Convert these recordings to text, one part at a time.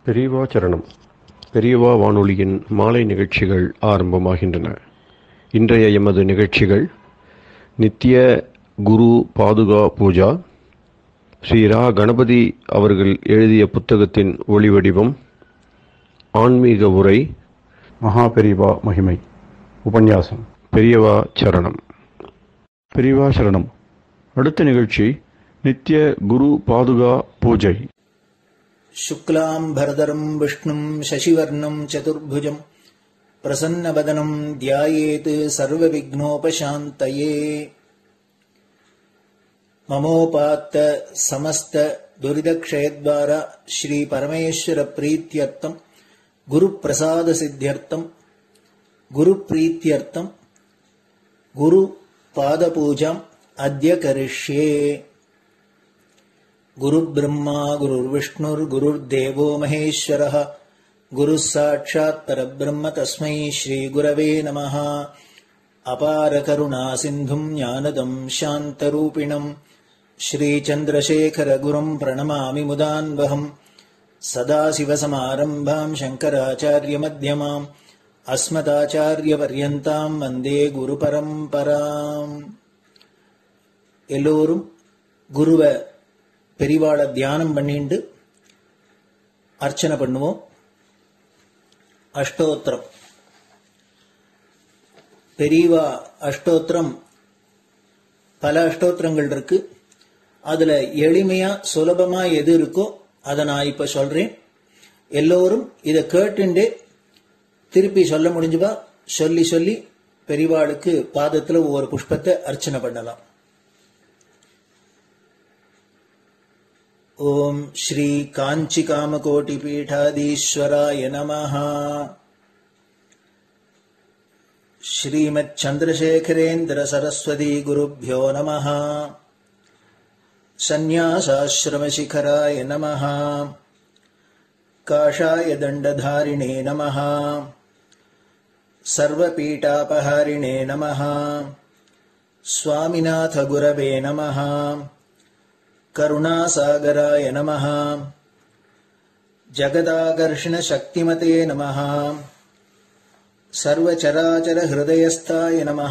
பெரியவா சரணம் பெரியவா வானொலியின் மாலை நிகழ்ச்சிகள் ஆரம்பமாகின்றன இன்றைய எமது நிகழ்ச்சிகள் நித்திய குரு பாதுகா பூஜா ஸ்ரீ ரா கணபதி அவர்கள் எழுதிய புத்தகத்தின் ஒளிவடிவம் ஆன்மீக உரை மகா பெரியவா மகிமை உபன்யாசம் பெரியவா சரணம் பெரியவா சரணம் அடுத்த நிகழ்ச்சி நித்திய குரு பாதுகா பூஜை शुक्लाम्भरधरम् विष्णुम् शशिवर्णम् चतुर्भुजम् प्रसन्नवदनम् ध्यायेत् सर्वविघ्नोपशान्तये ममोपात्त समस्त दुरिदक्षयद्वारा श्रीपरमेश्वरप्रीत्यर्थम् गुरुप्रसादसिद्ध्यर्थम् गुरुप्रीत्यर्थम् गुरुपादपूजाम् अद्य करिष्ये गुरुब्रह्मा गुरुर्विष्णुर्गुरुर्देवो महेश्वरः गुरुः साक्षात् परब्रह्म तस्मै श्रीगुरवे नमः अपारकरुणासिन्धुम् ज्ञानदम् शान्तरूपिणम् श्रीचन्द्रशेखरगुरुम् प्रणमामि मुदान्वहम् सदाशिवसमारम्भाम् शङ्कराचार्यमध्यमाम् अस्मदाचार्यपर्यन्ताम् वन्दे குருபரம்பராம் எல்லோரும் குருவை பெரிவாளை தியானம் பண்ணிண்டு அர்ச்சனை பண்ணுவோம் அஷ்டோத்திரம் பெரியவா அஷ்டோத்திரம் பல அஷ்டோத்திரங்கள் இருக்கு அதுல எளிமையா சுலபமா எது இருக்கோ அதை நான் இப்ப சொல்றேன் எல்லோரும் இதை கேட்டுண்டே திருப்பி சொல்ல முடிஞ்சுபா சொல்லி சொல்லி பெரிவாளுக்கு பாதத்துல ஒவ்வொரு புஷ்பத்தை அர்ச்சனை பண்ணலாம் ॐ श्रीकाञ्चिकामकोटिपीठाधीश्वराय नमः श्रीमच्छन्द्रशेखरेन्द्रसरस्वती नमः सन्न्यासाश्रमशिखराय नमः काषाय दण्डधारिणे नमः सर्वपीठापहारिणे नमः स्वामिनाथगुरवे नमः करुणासागराय नमः जगदाकर्षणशक्तिमते नमः सर्वचराचरहृदयस्थाय नमः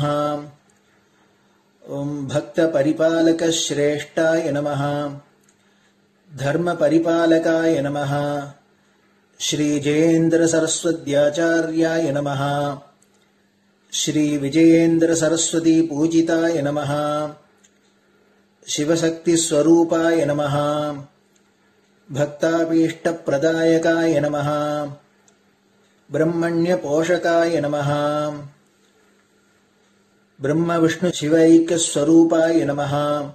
ॐ भक्तपरिपालकश्रेष्ठाय नमः धर्मपरिपालकाय नमः श्रीजयेन्द्रसरस्वत्याचार्याय नमः श्रीविजयेन्द्रसरस्वतीपूजिताय नमः शिवशक्तिस्वरूपाय नमः भक्ताभीष्टप्रदायकाय नमः ब्रह्मण्यपोषकाय नमः ब्रह्मविष्णुशिवैक्यस्वरूपाय नमः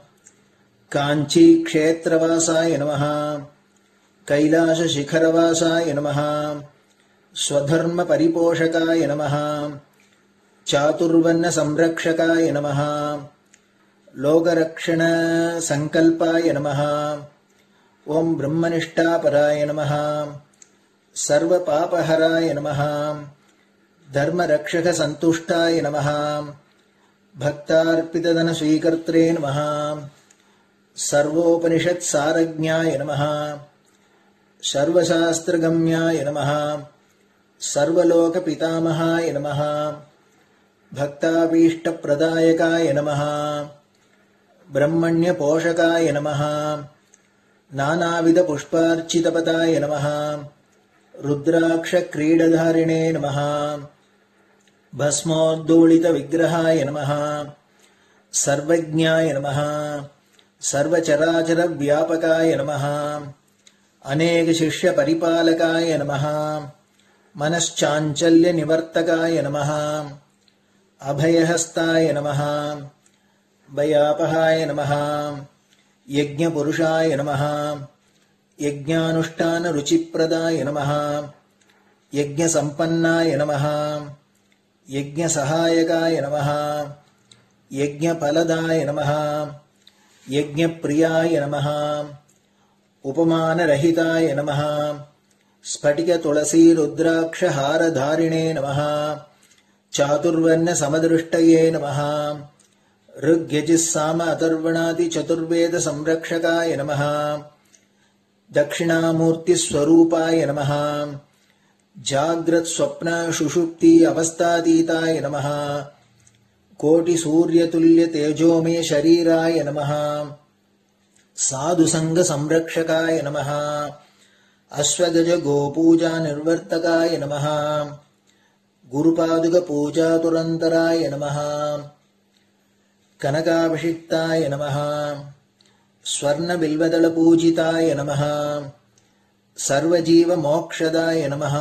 काञ्चीक्षेत्रवासाय नमः कैलासशिखरवासाय नमः स्वधर्मपरिपोषकाय नमः चातुर्वर्णसंरक्षकाय नमः लोकरक्षणसङ्कल्पाय नमः ॐ ब्रह्मनिष्ठापराय नमः सर्वपापहराय नमः धर्मरक्षकसन्तुष्टाय नमः भक्तार्पितधनस्वीकर्त्रे नमः सर्वोपनिषत्सारज्ञाय नमः सर्वशास्त्रगम्याय नमः सर्वलोकपितामहाय नमः भक्ताभीष्टप्रदायकाय नमः ब्रह्मण्यपोषकाय नमः नानाविधपुष्पार्चितपदाय नमः रुद्राक्षक्रीडधारिणे नमः भस्मोद्दोलितविग्रहाय नमः सर्वज्ञाय नमः सर्वचराचरव्यापकाय नमः अनेकशिष्यपरिपालकाय नमः मनश्चाञ्चल्यनिवर्तकाय नमः अभयहस्ताय नमः भयापहाय नमः यज्ञपुरुषाय नमः यज्ञानुष्ठानरुचिप्रदाय नमः यज्ञसम्पन्नाय नमः यज्ञसहायकाय नमः यज्ञफलदाय नमः यज्ञप्रियाय नमः उपमानरहिताय नमः स्फटिकतुलसीरुद्राक्षहारधारिणे नमः चातुर्वर्णसमदृष्टये नमः ऋग्यजिस्साम अथर्वणादिचतुर्वेदसंरक्षकाय नमः दक्षिणामूर्तिस्वरूपाय नमः जाग्रत्स्वप्नशुषुप्ति अवस्थातीताय नमः कोटिसूर्यतुल्यतेजोमे शरीराय नमः साधुसङ्गसंरक्षकाय नमः अश्वगजगोपूजानिर्वर्तकाय नमः गुरुपादुकपूजातुरन्तराय नमः कनकाभिषिक्ताय नमः स्वर्णबिल्वदलपूजिताय नमः सर्वजीवमोक्षदाय नमः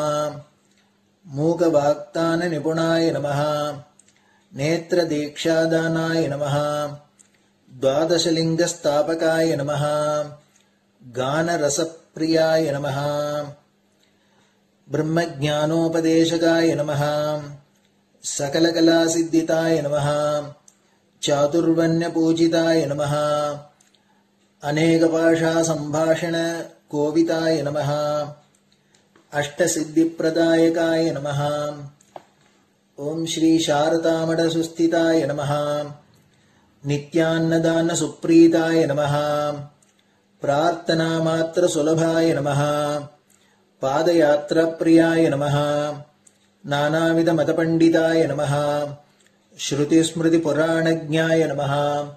मूकवाक्ताननिपुणाय नमः नेत्रदीक्षादानाय नमः द्वादशलिङ्गस्थापकाय नमः गानरसप्रियाय नमः ब्रह्मज्ञानोपदेशकाय नमः सकलकलासिद्धिताय नमः चातुर्वण्यपूजिताय नमः अनेकभाषासम्भाषणकोविताय नमः अष्टसिद्धिप्रदायकाय नमः ॐ श्रीशारदामठसुस्थिताय नमः नित्यान्नदानसुप्रीताय नमः प्रार्थनामात्रसुलभाय नमः पादयात्राप्रियाय नमः नानाविधमतपण्डिताय नमः श्रुतिस्मृतिपुराणज्ञाय नमः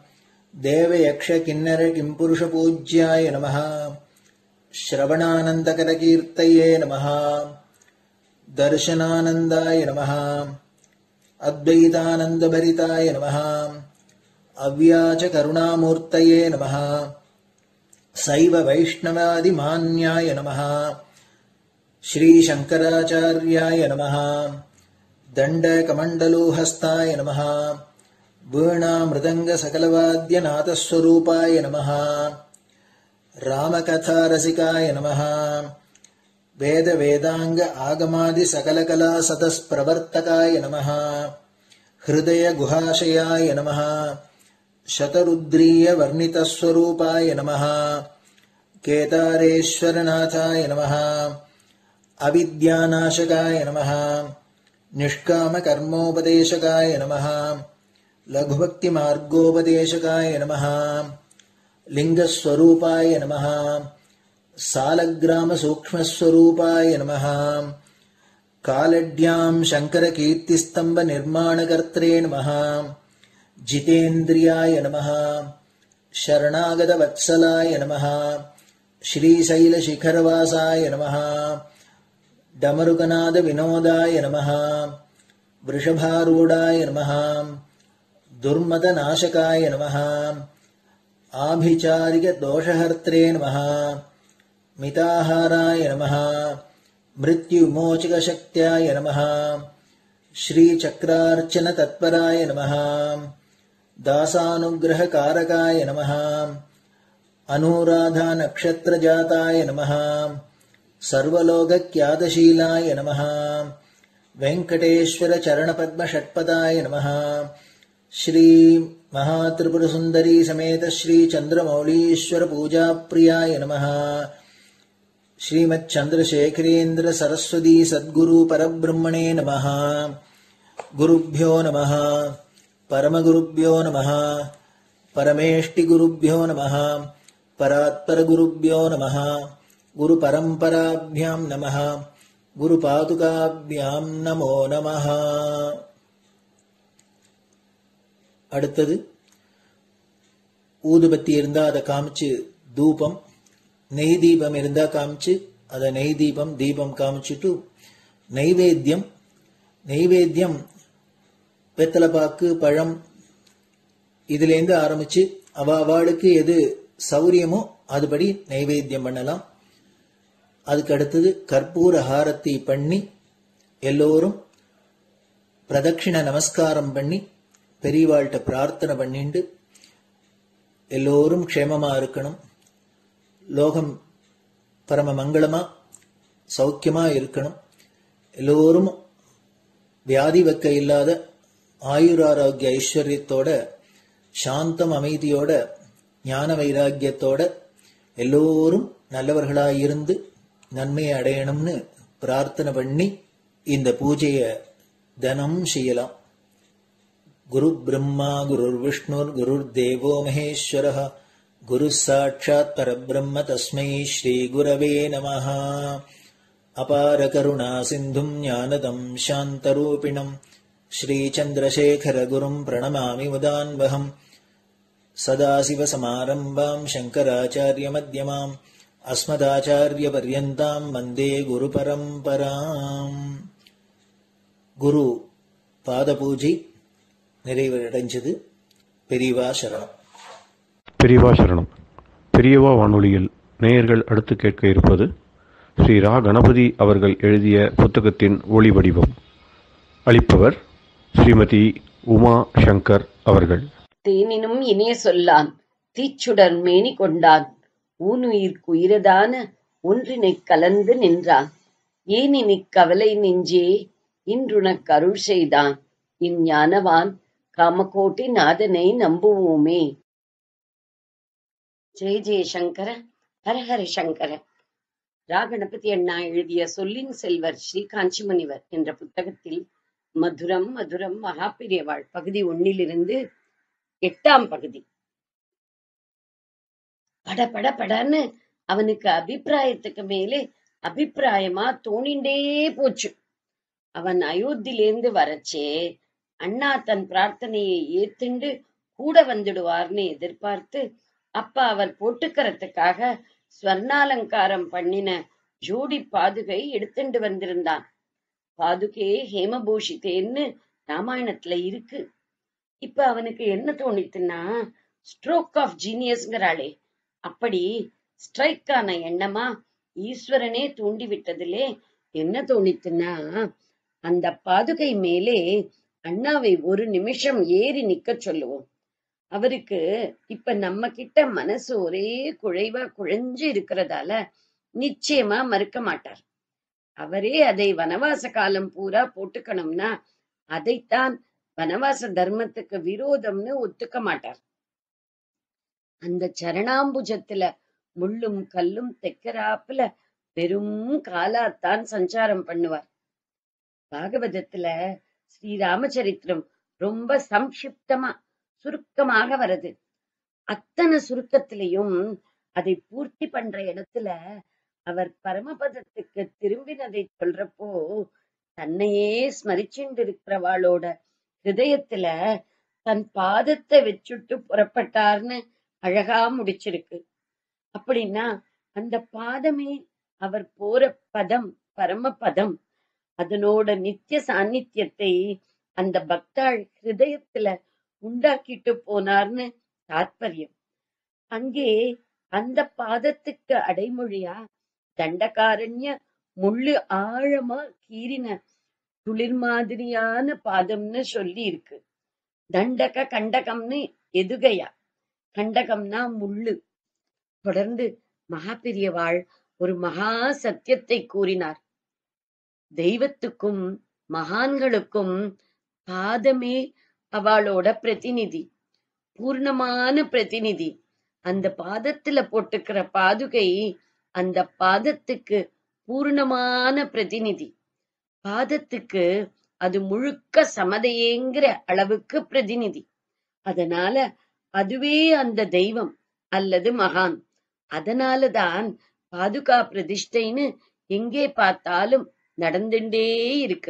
देवयक्षकिन्नरकिम्पुरुषपूज्याय नमः श्रवणानन्दकरकीर्तये नमः दर्शनानन्दाय नमः अद्वैतानन्दभरिताय नमः अव्याचकरुणामूर्तये नमः सैव वैष्णवादिमान्याय नमः श्रीशङ्कराचार्याय नमः दण्डकमण्डलोहस्ताय नमः वीणामृदङ्गसकलवाद्यनाथस्वरूपाय नमः रामकथारसिकाय नमः वेदवेदाङ्ग आगमादिसकलकलासतस्प्रवर्तकाय नमः हृदयगुहाशयाय नमः शतरुद्रीयवर्णितस्वरूपाय नमः केदारेश्वरनाथाय नमः अविद्यानाशकाय नमः निष्कामकर्मोपदेशकाय नमः लघुभक्तिमार्गोपदेशकाय नमः लिङ्गस्वरूपाय नमः सालग्रामसूक्ष्मस्वरूपाय नमः कालड्याम् शङ्करकीर्तिस्तम्भनिर्माणकर्त्रे नमः जितेन्द्रियाय नमः शरणागतवत्सलाय नमः श्रीशैलशिखरवासाय नमः डमरुकनादविनोदाय नमः वृषभारूढाय नमः दुर्मदनाशकाय नमः आभिचारिकदोषहर्त्रे नमः मिताहाराय नमः मृत्युमोचकशक्त्याय नमः श्रीचक्रार्चनतत्पराय नमः दासानुग्रहकारकाय नमः अनुराधानक्षत्रजाताय नमः सर्वलोकख्यातशीलाय नमः वेङ्कटेश्वरचरणपद्मषट्पदाय नमः श्रीमहात्रिपुरसुन्दरी समेत श्रीचन्द्रमौलीश्वरपूजाप्रियाय नमः श्रीमच्चन्द्रशेखरेन्द्र सरस्वती सद्गुरु परब्रह्मणे नमः गुरुभ्यो नमः परमगुरुभ्यो नमः परमेष्टिगुरुभ्यो नमः परात्परगुरुभ्यो नमः गुरुपरम्पराभ्यां नमः குருபாதுகாபியாம் நமோ நமः அடுத்தது ஊதுபத்தி இருந்தா அதை காமிச்சு தூபம் நெய் தீபம் இருந்தா காமிச்சு அதை நெய் தீபம் தீபம் காமிச்சுட்டு நைவேத்தியம் நைவேத்தியம் வெத்தலைப்பாக்கு பழம் இதுலேருந்து ஆரம்பிச்சு அவ அவளுக்கு எது சௌரியமோ அதுபடி நைவேத்தியம் பண்ணலாம் அதுக்கு அடுத்தது கற்பூர ஹாரத்தி பண்ணி எல்லோரும் பிரதட்சிண நமஸ்காரம் பண்ணி பெரியவாள்கிட்ட பிரார்த்தனை பண்ணிண்டு எல்லோரும் க்ஷேமமா இருக்கணும் லோகம் பரம மங்களமா சௌக்கியமா இருக்கணும் எல்லோரும் வியாதி வெக்க இல்லாத ஆயுராரோக்கிய ஐஸ்வர்யத்தோட சாந்தம் அமைதியோட ஞான வைராக்கியத்தோட எல்லோரும் நல்லவர்களாய் இருந்து நன்மையை அடையணும்னு பிரார்த்தனை பண்ணி இந்த பூஜைய தினம் செய்யலாம் குரு பிரம்மா குருர் விஷ்ணுர் குருர் தேவோ மகேஸ்வர गुरुः साक्षात् परब्रह्म तस्मै श्रीगुरवे नमः अपारकरुणासिन्धुम् ज्ञानदम् शान्तरूपिणम् श्रीचन्द्रशेखरगुरुम् प्रणमामि मुदान्वहम् सदाशिवसमारम्भाम् शङ्कराचार्यमध्यमाम् अस्मदाचार्यपर्यन्ताम् वन्दे गुरुपरम्पराम् குரு பாதபூஜை நிறைவடைஞ்சது பெரியவா சரணம் பெரியவா சரணம் பெரியவா வானொலியில் நேயர்கள் அடுத்து கேட்க இருப்பது ஸ்ரீ ரா கணபதி அவர்கள் எழுதிய புத்தகத்தின் ஒளி வடிவம் அளிப்பவர் ஸ்ரீமதி உமா சங்கர் அவர்கள் தேனினும் இனிய சொல்லான் தீச்சுடர் மேனி கொண்டான் ஊனுயிர்க்கு உயிரதான ஒன்றினைக் கலந்து நின்றான் ஏனினிக் கவலை நெஞ்சே இன்றுனக் அருள் செய்தான் இஞ்ஞானவான் காமகோட்டி நாதனை நம்புவோமே ஜெய ஜெய சங்கர ஹரஹர சங்கர ராகணபதி அண்ணா எழுதிய சொல்லின் செல்வர் ஸ்ரீ காஞ்சிமணிவர் என்ற புத்தகத்தில் மதுரம் மதுரம் மகாபிரியவாள் பகுதி ஒன்னிலிருந்து எட்டாம் பகுதி பட பட படன்னு அவனுக்கு அபிப்பிராயத்துக்கு மேலே அபிப்பிராயமா தோணிண்டே போச்சு அவன் அயோத்தியிலேந்து வரச்சே அண்ணா தன் பிரார்த்தனையை ஏத்துண்டு கூட வந்துடுவார்னு எதிர்பார்த்து அப்ப அவர் போட்டுக்கறதுக்காக ஸ்வர்ணாலங்காரம் பண்ணின ஜோடி பாதுகை எடுத்துண்டு வந்திருந்தான் பாதுகே ஹேமபூஷிதேன்னு ராமாயணத்துல இருக்கு இப்ப அவனுக்கு என்ன தோணித்துன்னா ஸ்ட்ரோக் ஆஃப் ஜீனியஸ்ங்கிறாளே அப்படி ஸ்ட்ரைக் ஆன எண்ணமா ஈஸ்வரனே தூண்டி விட்டதிலே என்ன தோணித்துன்னா அந்த பாதுகை மேலே அண்ணாவை ஒரு நிமிஷம் ஏறி நிக்க சொல்லுவோம் அவருக்கு இப்ப நம்ம கிட்ட மனசு ஒரே குழைவா குழைஞ்சு இருக்கிறதால நிச்சயமா மறுக்க மாட்டார் அவரே அதை வனவாச காலம் பூரா போட்டுக்கணும்னா அதைத்தான் வனவாச தர்மத்துக்கு விரோதம்னு ஒத்துக்க மாட்டார் அந்த சரணாம்புஜத்துல முள்ளும் கல்லும் தெக்கராப்புல பெரும் காலாத்தான் சஞ்சாரம் பண்ணுவார் பாகவதத்துல ஸ்ரீ ராமச்சரித்திரம் ரொம்ப சம்க்ஷிப்தமா சுருக்கமாக வருது அத்தனை சுருக்கத்திலையும் அதை பூர்த்தி பண்ற இடத்துல அவர் பரமபதத்துக்கு திரும்பினதை சொல்றப்போ தன்னையே ஸ்மரிச்சுண்டு இருக்கிறவாளோட ஹிருதயத்துல தன் பாதத்தை வச்சுட்டு புறப்பட்டார்னு அழகா முடிச்சிருக்கு அப்படின்னா அந்த பாதமே அவர் போற பதம் பரமபதம் அதனோட நித்திய சாநித்தியத்தை அந்த பக்தாள் ஹிருதயத்துல உண்டாக்கிட்டு போனார்னு தாத்பரியம் அங்கே அந்த பாதத்துக்கு அடைமொழியா தண்டகாரண்ய முள்ளு ஆழமா கீறின துளிர் மாதிரியான பாதம்னு சொல்லி இருக்கு தண்டக கண்டகம்னு எதுகையா கண்டகம்னா முள்ளு தொடர்ந்து மகாபெரியவாள் ஒரு மகா சத்தியத்தை கூறினார் தெய்வத்துக்கும் மகான்களுக்கும் பாதமே அவளோட பிரதிநிதி பூர்ணமான பிரதிநிதி அந்த பாதத்துல போட்டுக்கிற பாதுகை அந்த பாதத்துக்கு பூர்ணமான பிரதிநிதி பாதத்துக்கு அது முழுக்க சமதையேங்கிற அளவுக்கு பிரதிநிதி அதனால அதுவே அந்த தெய்வம் அல்லது மகான் அதனாலதான் பாதுகா பிரதிஷ்டைன்னு எங்கே பார்த்தாலும் நடந்துட்டே இருக்கு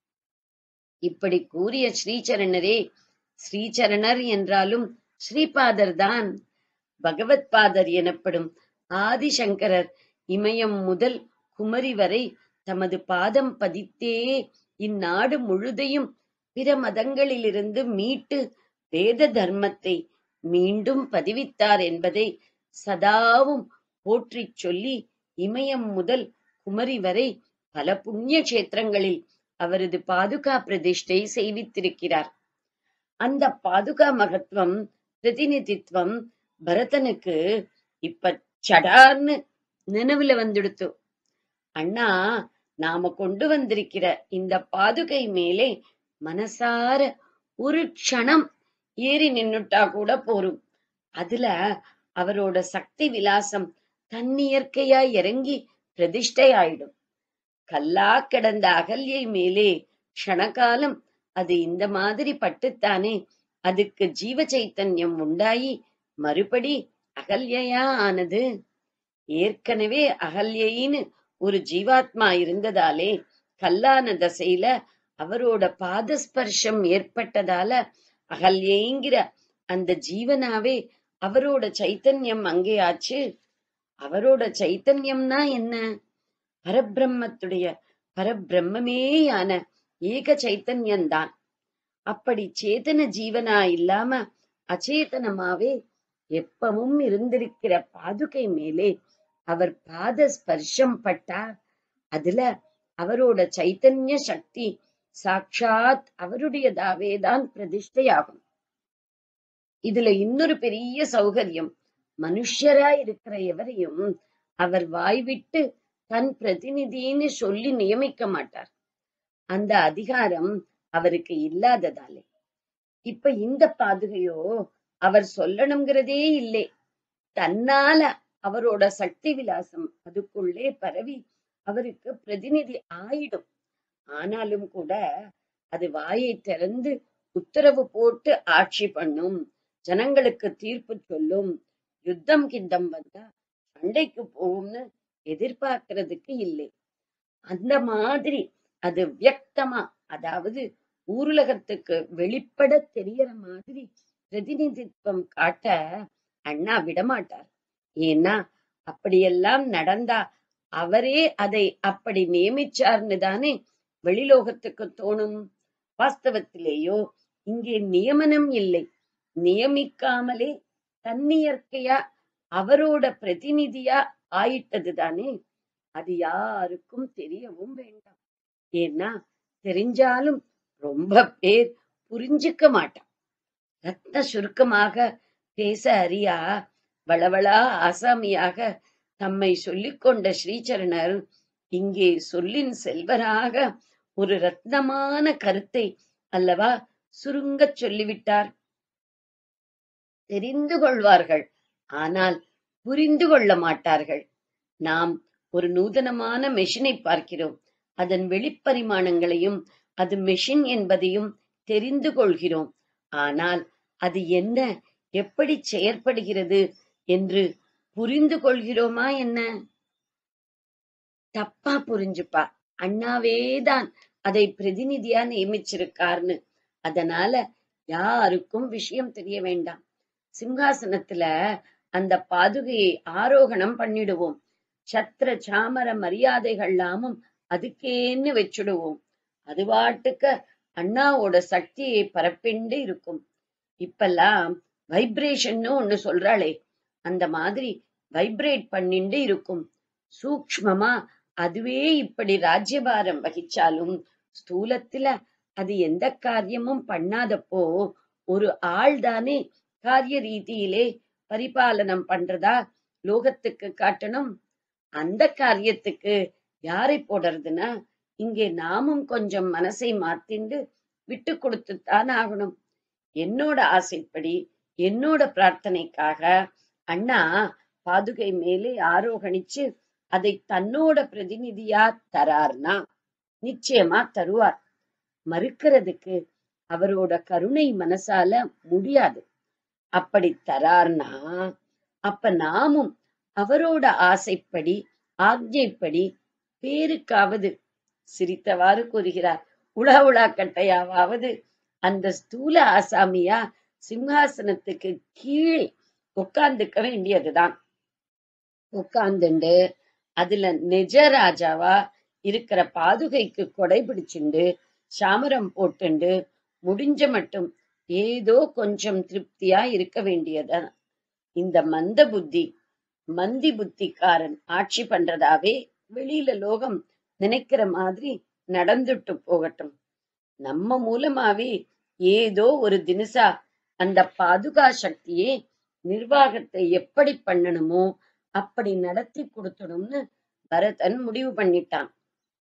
இப்படி கூறிய ஸ்ரீசரணரே ஸ்ரீசரணர் என்றாலும் ஸ்ரீபாதர் தான் பகவத் பாதர் எனப்படும் ஆதிசங்கரர் இமயம் முதல் குமரி வரை தமது பாதம் பதித்தே இந்நாடு முழுதையும் பிற மதங்களிலிருந்து மீட்டு வேத தர்மத்தை மீண்டும் பதிவித்தார் என்பதை சதாவும் போற்றிச் சொல்லி இமயம் முதல் குமரி வரை பல புண்ணிய கஷேத்திரங்களில் அவரது பாதுகா பிரதிஷ்டை செய்வித்திருக்கிறார் அந்த பாதுகா மகத்துவம் பிரதிநிதித்துவம் பரதனுக்கு இப்ப சடார்னு நினைவுல வந்துடுத்து அண்ணா நாம கொண்டு வந்திருக்கிற இந்த பாதுகை மேலே மனசார ஒரு க்ஷணம் ஏறி நின்னுட்டா கூட போரும் அதுல அவரோட சக்தி விலாசம் தன்னியற்கையா இறங்கி பிரதிஷ்டை ஆயிடும் கல்லா கிடந்த அகல்யை மேலே க்ஷணகாலம் அது இந்த மாதிரி பட்டுத்தானே அதுக்கு ஜீவ சைத்தன்யம் உண்டாயி மறுபடி அகல்யையா ஆனது ஏற்கனவே அகல்யின்னு ஒரு ஜீவாத்மா இருந்ததாலே கல்லான தசையில அவரோட பாதஸ்பர்ஷம் ஏற்பட்டதால அகல்யைங்கிற அந்த ஜீவனாவே அவரோட சைத்தன்யம் அங்கே ஆச்சு அவரோட சைத்தன்யம்னா என்ன பரபிரம்மத்துடைய பரபிரம்மமேயான ஏக சைத்தன்யம்தான் அப்படி சேதன ஜீவனா இல்லாம அச்சேதனமாவே எப்பவும் இருந்திருக்கிற பாதுகை மேலே அவர் பாத ஸ்பர்ஷம் பட்டா அதுல அவரோட சைத்தன்ய சக்தி சாட்சாத் அவருடையதாவே தான் பிரதிஷ்டையாகும் இதுல இன்னொரு பெரிய சௌகரியம் மனுஷரா இருக்கிற எவரையும் அவர் வாய்விட்டு தன் பிரதிநிதின்னு சொல்லி நியமிக்க மாட்டார் அந்த அதிகாரம் அவருக்கு இல்லாததாலே இப்ப இந்த பாதுகையோ அவர் சொல்லணுங்கிறதே இல்லை தன்னால அவரோட சக்தி விலாசம் அதுக்குள்ளே பரவி அவருக்கு பிரதிநிதி ஆயிடும் ஆனாலும் கூட அது வாயை திறந்து உத்தரவு போட்டு ஆட்சி பண்ணும் ஜனங்களுக்கு தீர்ப்பு சொல்லும் யுத்தம் கிந்தம் வந்தா சண்டைக்கு போகும்னு எதிர்பார்க்கறதுக்கு இல்லை அந்த மாதிரி அது வியக்தமா அதாவது ஊருலகத்துக்கு வெளிப்பட தெரியற மாதிரி பிரதிநிதித்துவம் காட்ட அண்ணா விடமாட்டார் ஏன்னா அப்படியெல்லாம் நடந்தா அவரே அதை அப்படி நியமிச்சார்னு தானே வெளிலோகத்துக்கு தோணும் வாஸ்தவத்திலேயோ இங்கே நியமனம் இல்லை நியமிக்காமலே தன்னியற்கையா அவரோட பிரதிநிதியா ஆயிட்டது தானே அது யாருக்கும் தெரியவும் வேண்டாம் ஏன்னா தெரிஞ்சாலும் ரொம்ப பேர் புரிஞ்சுக்க மாட்டான் ரத்ன சுருக்கமாக பேச அறியா வளவளா ஆசாமியாக தம்மை சொல்லிக் கொண்ட ஸ்ரீசரணர் இங்கே சொல்லின் செல்வராக ஒரு ரத்னமான கருத்தை அல்லவா சுருங்கச் சொல்லிவிட்டார் தெரிந்து கொள்வார்கள் ஆனால் புரிந்து கொள்ள மாட்டார்கள் நாம் ஒரு நூதனமான மெஷினை பார்க்கிறோம் அதன் வெளிப்பரிமாணங்களையும் அது மெஷின் என்பதையும் தெரிந்து கொள்கிறோம் ஆனால் அது என்ன எப்படி செயற்படுகிறது என்று புரிந்து கொள்கிறோமா என்ன தப்பா புரிஞ்சுப்பா அண்ணாவேதான் அதை பிரதிநிதியா நியமிச்சிருக்காருன்னு அதனால யாருக்கும் விஷயம் தெரிய வேண்டாம் சிம்ஹாசனத்துல அந்த பாதுகையை ஆரோகணம் பண்ணிடுவோம் சத்திர சாமர மரியாதைகள்லாமும் அதுக்கேன்னு வச்சுடுவோம் அது பாட்டுக்க அண்ணாவோட சக்தியை பரப்பிண்டு இருக்கும் இப்பெல்லாம் வைப்ரேஷன்னு ஒண்ணு சொல்றாளே அந்த மாதிரி வைப்ரேட் பண்ணிண்டு இருக்கும் சூக்ஷ்மமா அதுவே இப்படி ராஜ்யபாரம் வகிச்சாலும் ஸ்தூலத்துல அது எந்த காரியமும் பண்ணாதப்போ ஒரு ஆள் தானே காரிய ரீதியிலே பரிபாலனம் பண்றதா லோகத்துக்கு காட்டணும் அந்த காரியத்துக்கு யாரை போடுறதுன்னா இங்கே நாமும் கொஞ்சம் மனசை மாத்திண்டு விட்டு கொடுத்துத்தான் ஆகணும் என்னோட ஆசைப்படி என்னோட பிரார்த்தனைக்காக அண்ணா பாதுகை மேலே ஆரோகணிச்சு அதை தன்னோட பிரதிநிதியா தரார்னா நிச்சயமா தருவார் மறுக்கிறதுக்கு அவரோட கருணை மனசால முடியாது அப்படி தரார்னா அப்ப நாமும் அவரோட ஆசைப்படி ஆக்ஞைப்படி பேருக்காவது சிரித்தவாறு கூறுகிறார் உலா உலா கட்டையாவது அந்த ஸ்தூல ஆசாமியா சிம்ஹாசனத்துக்கு கீழ் உட்கார்ந்துக்க வேண்டியதுதான் உட்கார்ந்துண்டு அதுல நிஜ ராஜாவா இருக்கிற பாதுகைக்கு கொடை பிடிச்சுண்டு சாமரம் போட்டுண்டு முடிஞ்ச மட்டும் ஏதோ கொஞ்சம் திருப்தியா இருக்க வேண்டியதான் இந்த மந்த புத்தி மந்தி புத்திக்காரன் ஆட்சி பண்றதாவே வெளியில லோகம் நினைக்கிற மாதிரி நடந்துட்டு போகட்டும் நம்ம மூலமாவே ஏதோ ஒரு தினசா அந்த பாதுகா சக்தியே நிர்வாகத்தை எப்படி பண்ணணுமோ அப்படி நடத்தி கொடுத்தணும்னு பரதன் முடிவு பண்ணிட்டான்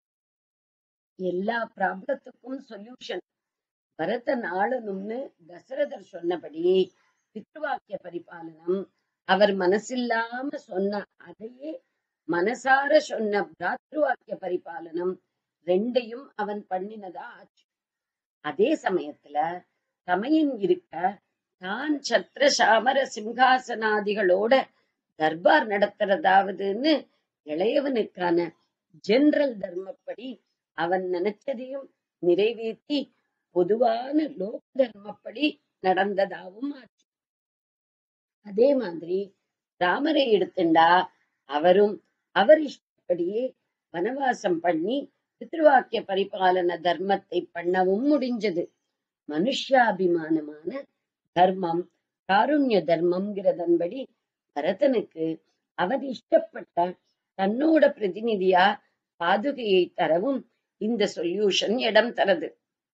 எல்லா ப்ராப்ளத்துக்கும் சொல்யூஷன் பரதன் ஆளணும்னு தசரதர் சொன்னபடி பித்ருவாக்கிய பரிபாலனம் அவர் மனசில்லாம சொன்ன அதையே மனசார சொன்ன பிராத்ருவாக்கிய பரிபாலனம் ரெண்டையும் அவன் பண்ணினதா ஆச்சு அதே சமயத்துல தமையன் இருக்க தான் சத்திர சாமர சிம்ஹாசனாதிகளோட தர்பார் நடத்துறதாவதுன்னு இளையவனுக்கான ஜெனரல் தர்மப்படி அவன் நினைச்சதையும் நிறைவேற்றி பொதுவான லோக தர்மப்படி நடந்ததாவும் ஆச்சு அதே மாதிரி ராமரை எடுத்துண்டா அவரும் அவர் இஷ்டப்படியே வனவாசம் பண்ணி பித்ருவாக்கிய பரிபாலன தர்மத்தை பண்ணவும் முடிஞ்சது மனுஷாபிமானமான தர்மம் காருண்ய தர்மம்ங்கிறதன்படி பரதனுக்கு அவன் இஷ்டப்பட்ட தன்னோட பிரதிநிதியா பாதுகையை தரவும் இந்த சொல்யூஷன் இடம் தரது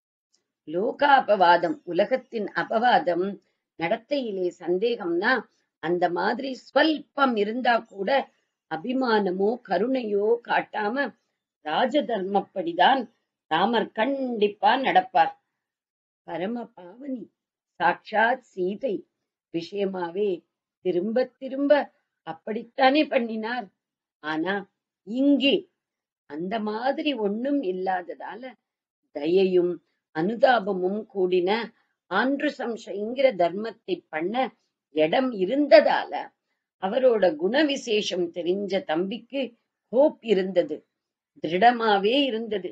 லோகாபவாதம் உலகத்தின் அபவாதம் நடத்தையிலே சந்தேகம்னா அந்த மாதிரி ஸ்வல்பம் இருந்தா கூட அபிமானமோ கருணையோ காட்டாம ராஜ தர்மப்படிதான் ராமர் கண்டிப்பா நடப்பார் பரம பாவனி சாட்சாத் சீதை விஷயமாவே திரும்ப திரும்ப அப்படித்தானே பண்ணினார் ஆனா இங்கே அந்த மாதிரி ஒண்ணும் இல்லாததால தயையும் அனுதாபமும் கூடின ஆன்று சம்சயங்கிற தர்மத்தை பண்ண இடம் இருந்ததால அவரோட குண விசேஷம் தெரிஞ்ச தம்பிக்கு ஹோப் இருந்தது திருடமாவே இருந்தது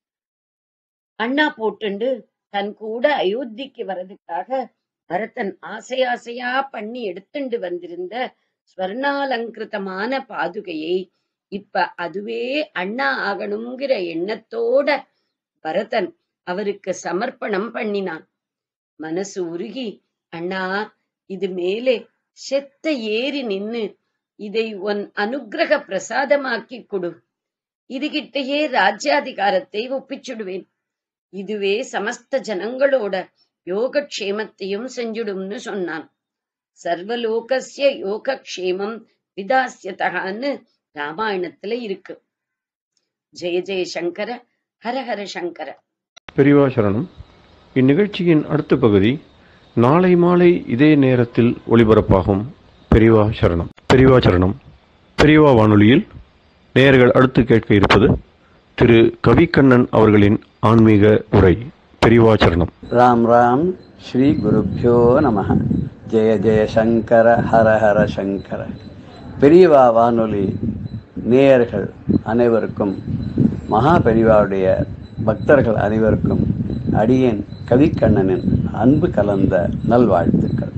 அண்ணா போட்டுண்டு தன் கூட அயோத்திக்கு வர்றதுக்காக பரதன் ஆசை ஆசையா பண்ணி எடுத்துண்டு வந்திருந்த ஸ்வர்ணாலங்கிருதமான பாதுகையை இப்ப அதுவே அண்ணா ஆகணுங்கிற எண்ணத்தோட பரதன் அவருக்கு சமர்ப்பணம் பண்ணினான் மனசு உருகி அண்ணா இது மேலே செத்த ஏறி நின்னு இதை உன் அனுக்கிரக பிரசாதமாக்கி கொடு இதுகிட்டயே ராஜ்யாதிகாரத்தை ஒப்பிச்சுடுவேன் இதுவே சமஸ்த ஜனங்களோட யோகக்ஷேமத்தையும் செஞ்சுடும்னு சொன்னான் சர்வலோகஸ்ய யோகக்ஷேமம் விதாசியதகான்னு ராமாயணத்துல இருக்கு ஜெய ஜெய சங்கர ஹர ஹர சங்கர பெரியவா சரணம் இந்நிகழ்ச்சியின் அடுத்த பகுதி நாளை மாலை இதே நேரத்தில் ஒளிபரப்பாகும் பெரியவா சரணம் பெரியவா சரணம் பெரியவா வானொலியில் நேயர்கள் அடுத்து கேட்க இருப்பது திரு கவிக்கண்ணன் அவர்களின் ஆன்மீக உரை பெரியவா சரணம் ராம் ராம் ஸ்ரீ குருப்பியோ நம ஜெய ஜெய சங்கர ஹர ஹர சங்கர பெரியவா வானொலி நேயர்கள் அனைவருக்கும் மகா பெரியவாவுடைய பக்தர்கள் அனைவருக்கும் அடியேன் கவிக்கண்ணனின் அன்பு கலந்த நல்வாழ்த்துக்கள்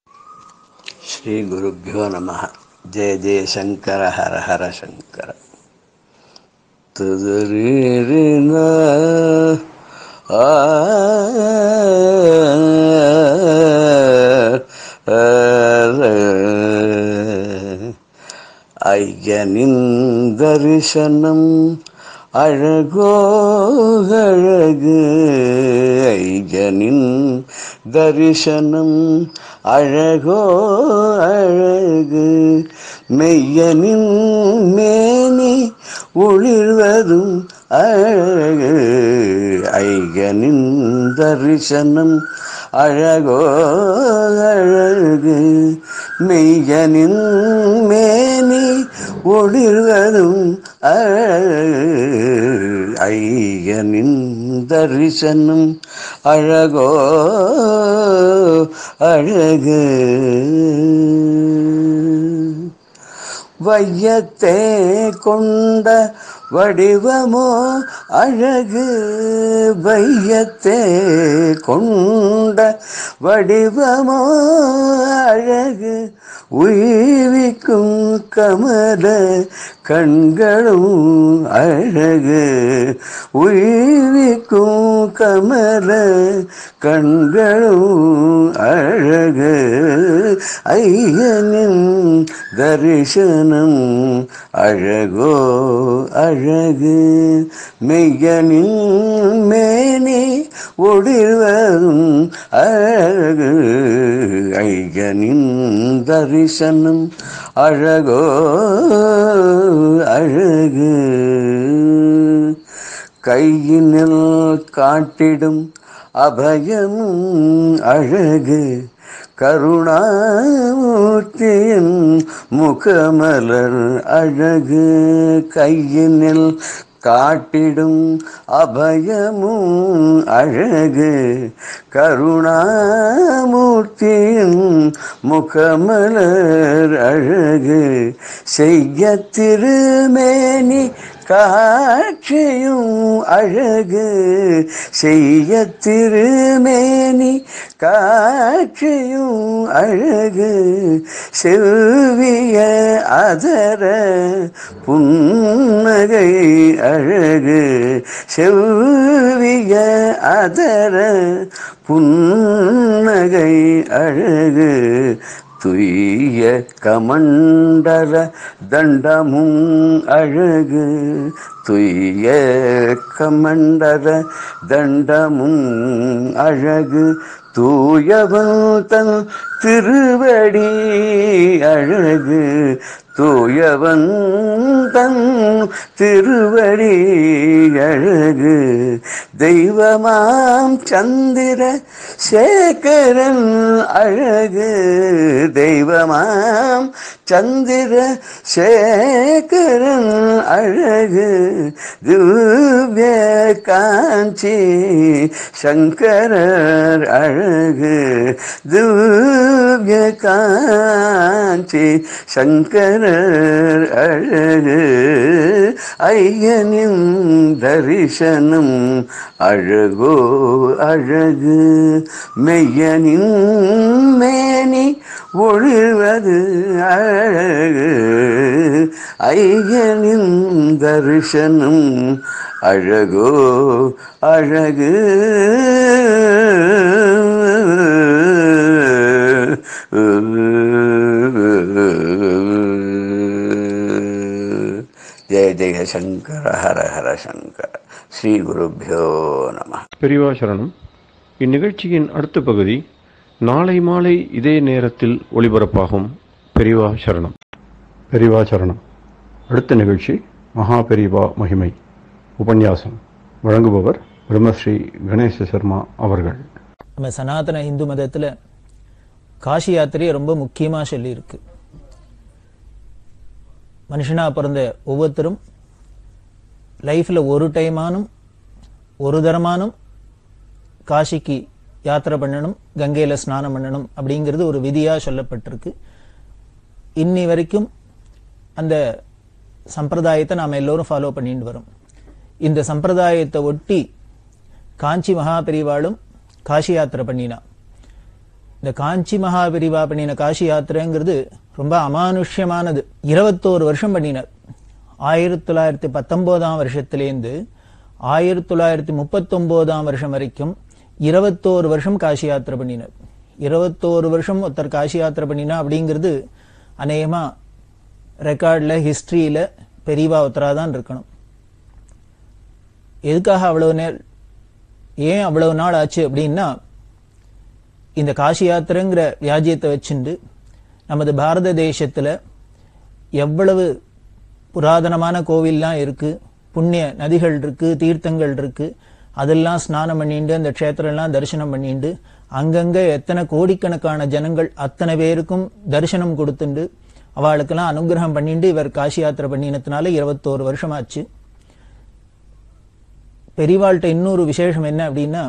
ஸ்ரீ குருப்பியோ நம ஜெய ஜெய சங்கர ஹர ஹர சங்கர துதுரீரின ஆ ஐயனின் தரிசனம் அழகோ அழகு ஐயனின் தரிசனம் அழகோ அழகு மெய்யனின் மேனி ஒளிர்வதும் அழகு ஐயனின் தரிசனம் அழகோ அழகு மெய்யனின் மேனி ஒளிர்வதும் அழகு ஐயனின் தரிசனம் அழகோ அழகு வையத்தே கொண்ட வடிவமோ அழகு வையத்தே கொண்ட வடிவமோ அழகு உய்விக்கும் கமல கண்களும் அழகு உய்விக்கும் கமல கண்களும் அழகு ஐயனின் தரிசனம் அழகோ அழகு மெய்யனின் மேனி ஒளிர்வதும் அழகு ஐயனின் தரிசனம் அழகோ அழகு கையினில் காட்டிடும் அபயமும் அழகு கருணாமூர்த்தியின் முகமலர் அழகு கையினில் காட்டிடும் அபயமும் அழகு கருணாமூர்த்தியின் முகமலர் அழகு செய்ய திருமேனி காட்சியும் அழகு செய்ய திருமேனி காட்சியும் அழகு செவ்விய அதர புன்னகை அழகு செவ்விய அதர புன்னகை அழகு துய்ய கமண்டல தண்டமும் அழகு துய்ய கமண்டல தண்டமும் அழகு தூயவன் தன் திருவடி அழகு தூயவன் தன் திருவடி அழகு தெய்வமாம் சந்திர சேகரன் அழகு தெய்வமாம் சந்திர சேகரன் அழகு திவ்ய காஞ்சி சங்கரர் அழகு திவ்ய காஞ்சி சங்கரர் அழகு ஐயனின் தரிசனம் அழகோ அழகு மெய்யனின் மேனி ஒழுவது அழகு ஐயனின் தரிசனம் அழகோ அழகு ஜெய ஜெய சங்கர ஹர ஹர சங்கர ஸ்ரீ குருப்பியோ நம பெரியவா சரணம் இந்நிகழ்ச்சியின் அடுத்த பகுதி நாளை மாலை இதே நேரத்தில் ஒளிபரப்பாகும் பெரியவா சரணம் பெரியவா சரணம் அடுத்த நிகழ்ச்சி மகா பெரியவா மகிமை உபன்யாசம் வழங்குபவர் பிரம்மஸ்ரீ கணேச சர்மா அவர்கள் நம்ம சனாதன இந்து மதத்துல காசி யாத்திரையை ரொம்ப முக்கியமா சொல்லியிருக்கு மனுஷனா பிறந்த ஒவ்வொருத்தரும் லைஃப்ல ஒரு டைமானும் ஒரு தரமானும் காசிக்கு யாத்திரை பண்ணணும் கங்கையில ஸ்நானம் பண்ணணும் அப்படிங்கிறது ஒரு விதியா சொல்லப்பட்டிருக்கு இன்னி வரைக்கும் அந்த சம்பிரதாயத்தை நாம எல்லோரும் ஃபாலோ பண்ணிட்டு வரோம் இந்த சம்பிரதாயத்தை ஒட்டி காஞ்சி மகாபெரிவாளும் காசி யாத்திரை பண்ணினா இந்த காஞ்சி மகாபெரிவா பண்ணின காசி யாத்திரைங்கிறது ரொம்ப அமானுஷ்யமானது இருபத்தோரு வருஷம் பண்ணினார் ஆயிரத்தி தொள்ளாயிரத்தி பத்தொன்பதாம் வருஷத்திலேருந்து ஆயிரத்தி தொள்ளாயிரத்தி முப்பத்தொன்பதாம் வருஷம் வரைக்கும் இருபத்தோரு வருஷம் காசி யாத்திரை பண்ணினார் இருபத்தோரு வருஷம் ஒருத்தர் காசி யாத்திரை பண்ணினா அப்படிங்கிறது அநேகமா ரெக்கார்டில் ஹிஸ்டரியில பெரியவா ஒருத்தராக தான் இருக்கணும் எதுக்காக அவ்வளவு நேர் ஏன் அவ்வளவு நாள் ஆச்சு அப்படின்னா இந்த காசி யாத்திரைங்கிற வியாஜியத்தை வச்சுண்டு நமது பாரத தேசத்துல எவ்வளவு புராதனமான கோவில்லாம் இருக்கு புண்ணிய நதிகள் இருக்கு தீர்த்தங்கள் இருக்கு அதெல்லாம் ஸ்நானம் பண்ணிண்டு அந்த க்ஷேத்திரம்லாம் தரிசனம் பண்ணிண்டு அங்கங்க எத்தனை கோடிக்கணக்கான ஜனங்கள் அத்தனை பேருக்கும் தரிசனம் கொடுத்துண்டு அவளுக்கெல்லாம் அனுகிரகம் பண்ணிண்டு இவர் காசி யாத்திரை பண்ணினதுனால இருபத்தோரு வருஷம் ஆச்சு பெரியவாள்கிட்ட இன்னொரு விசேஷம் என்ன அப்படின்னா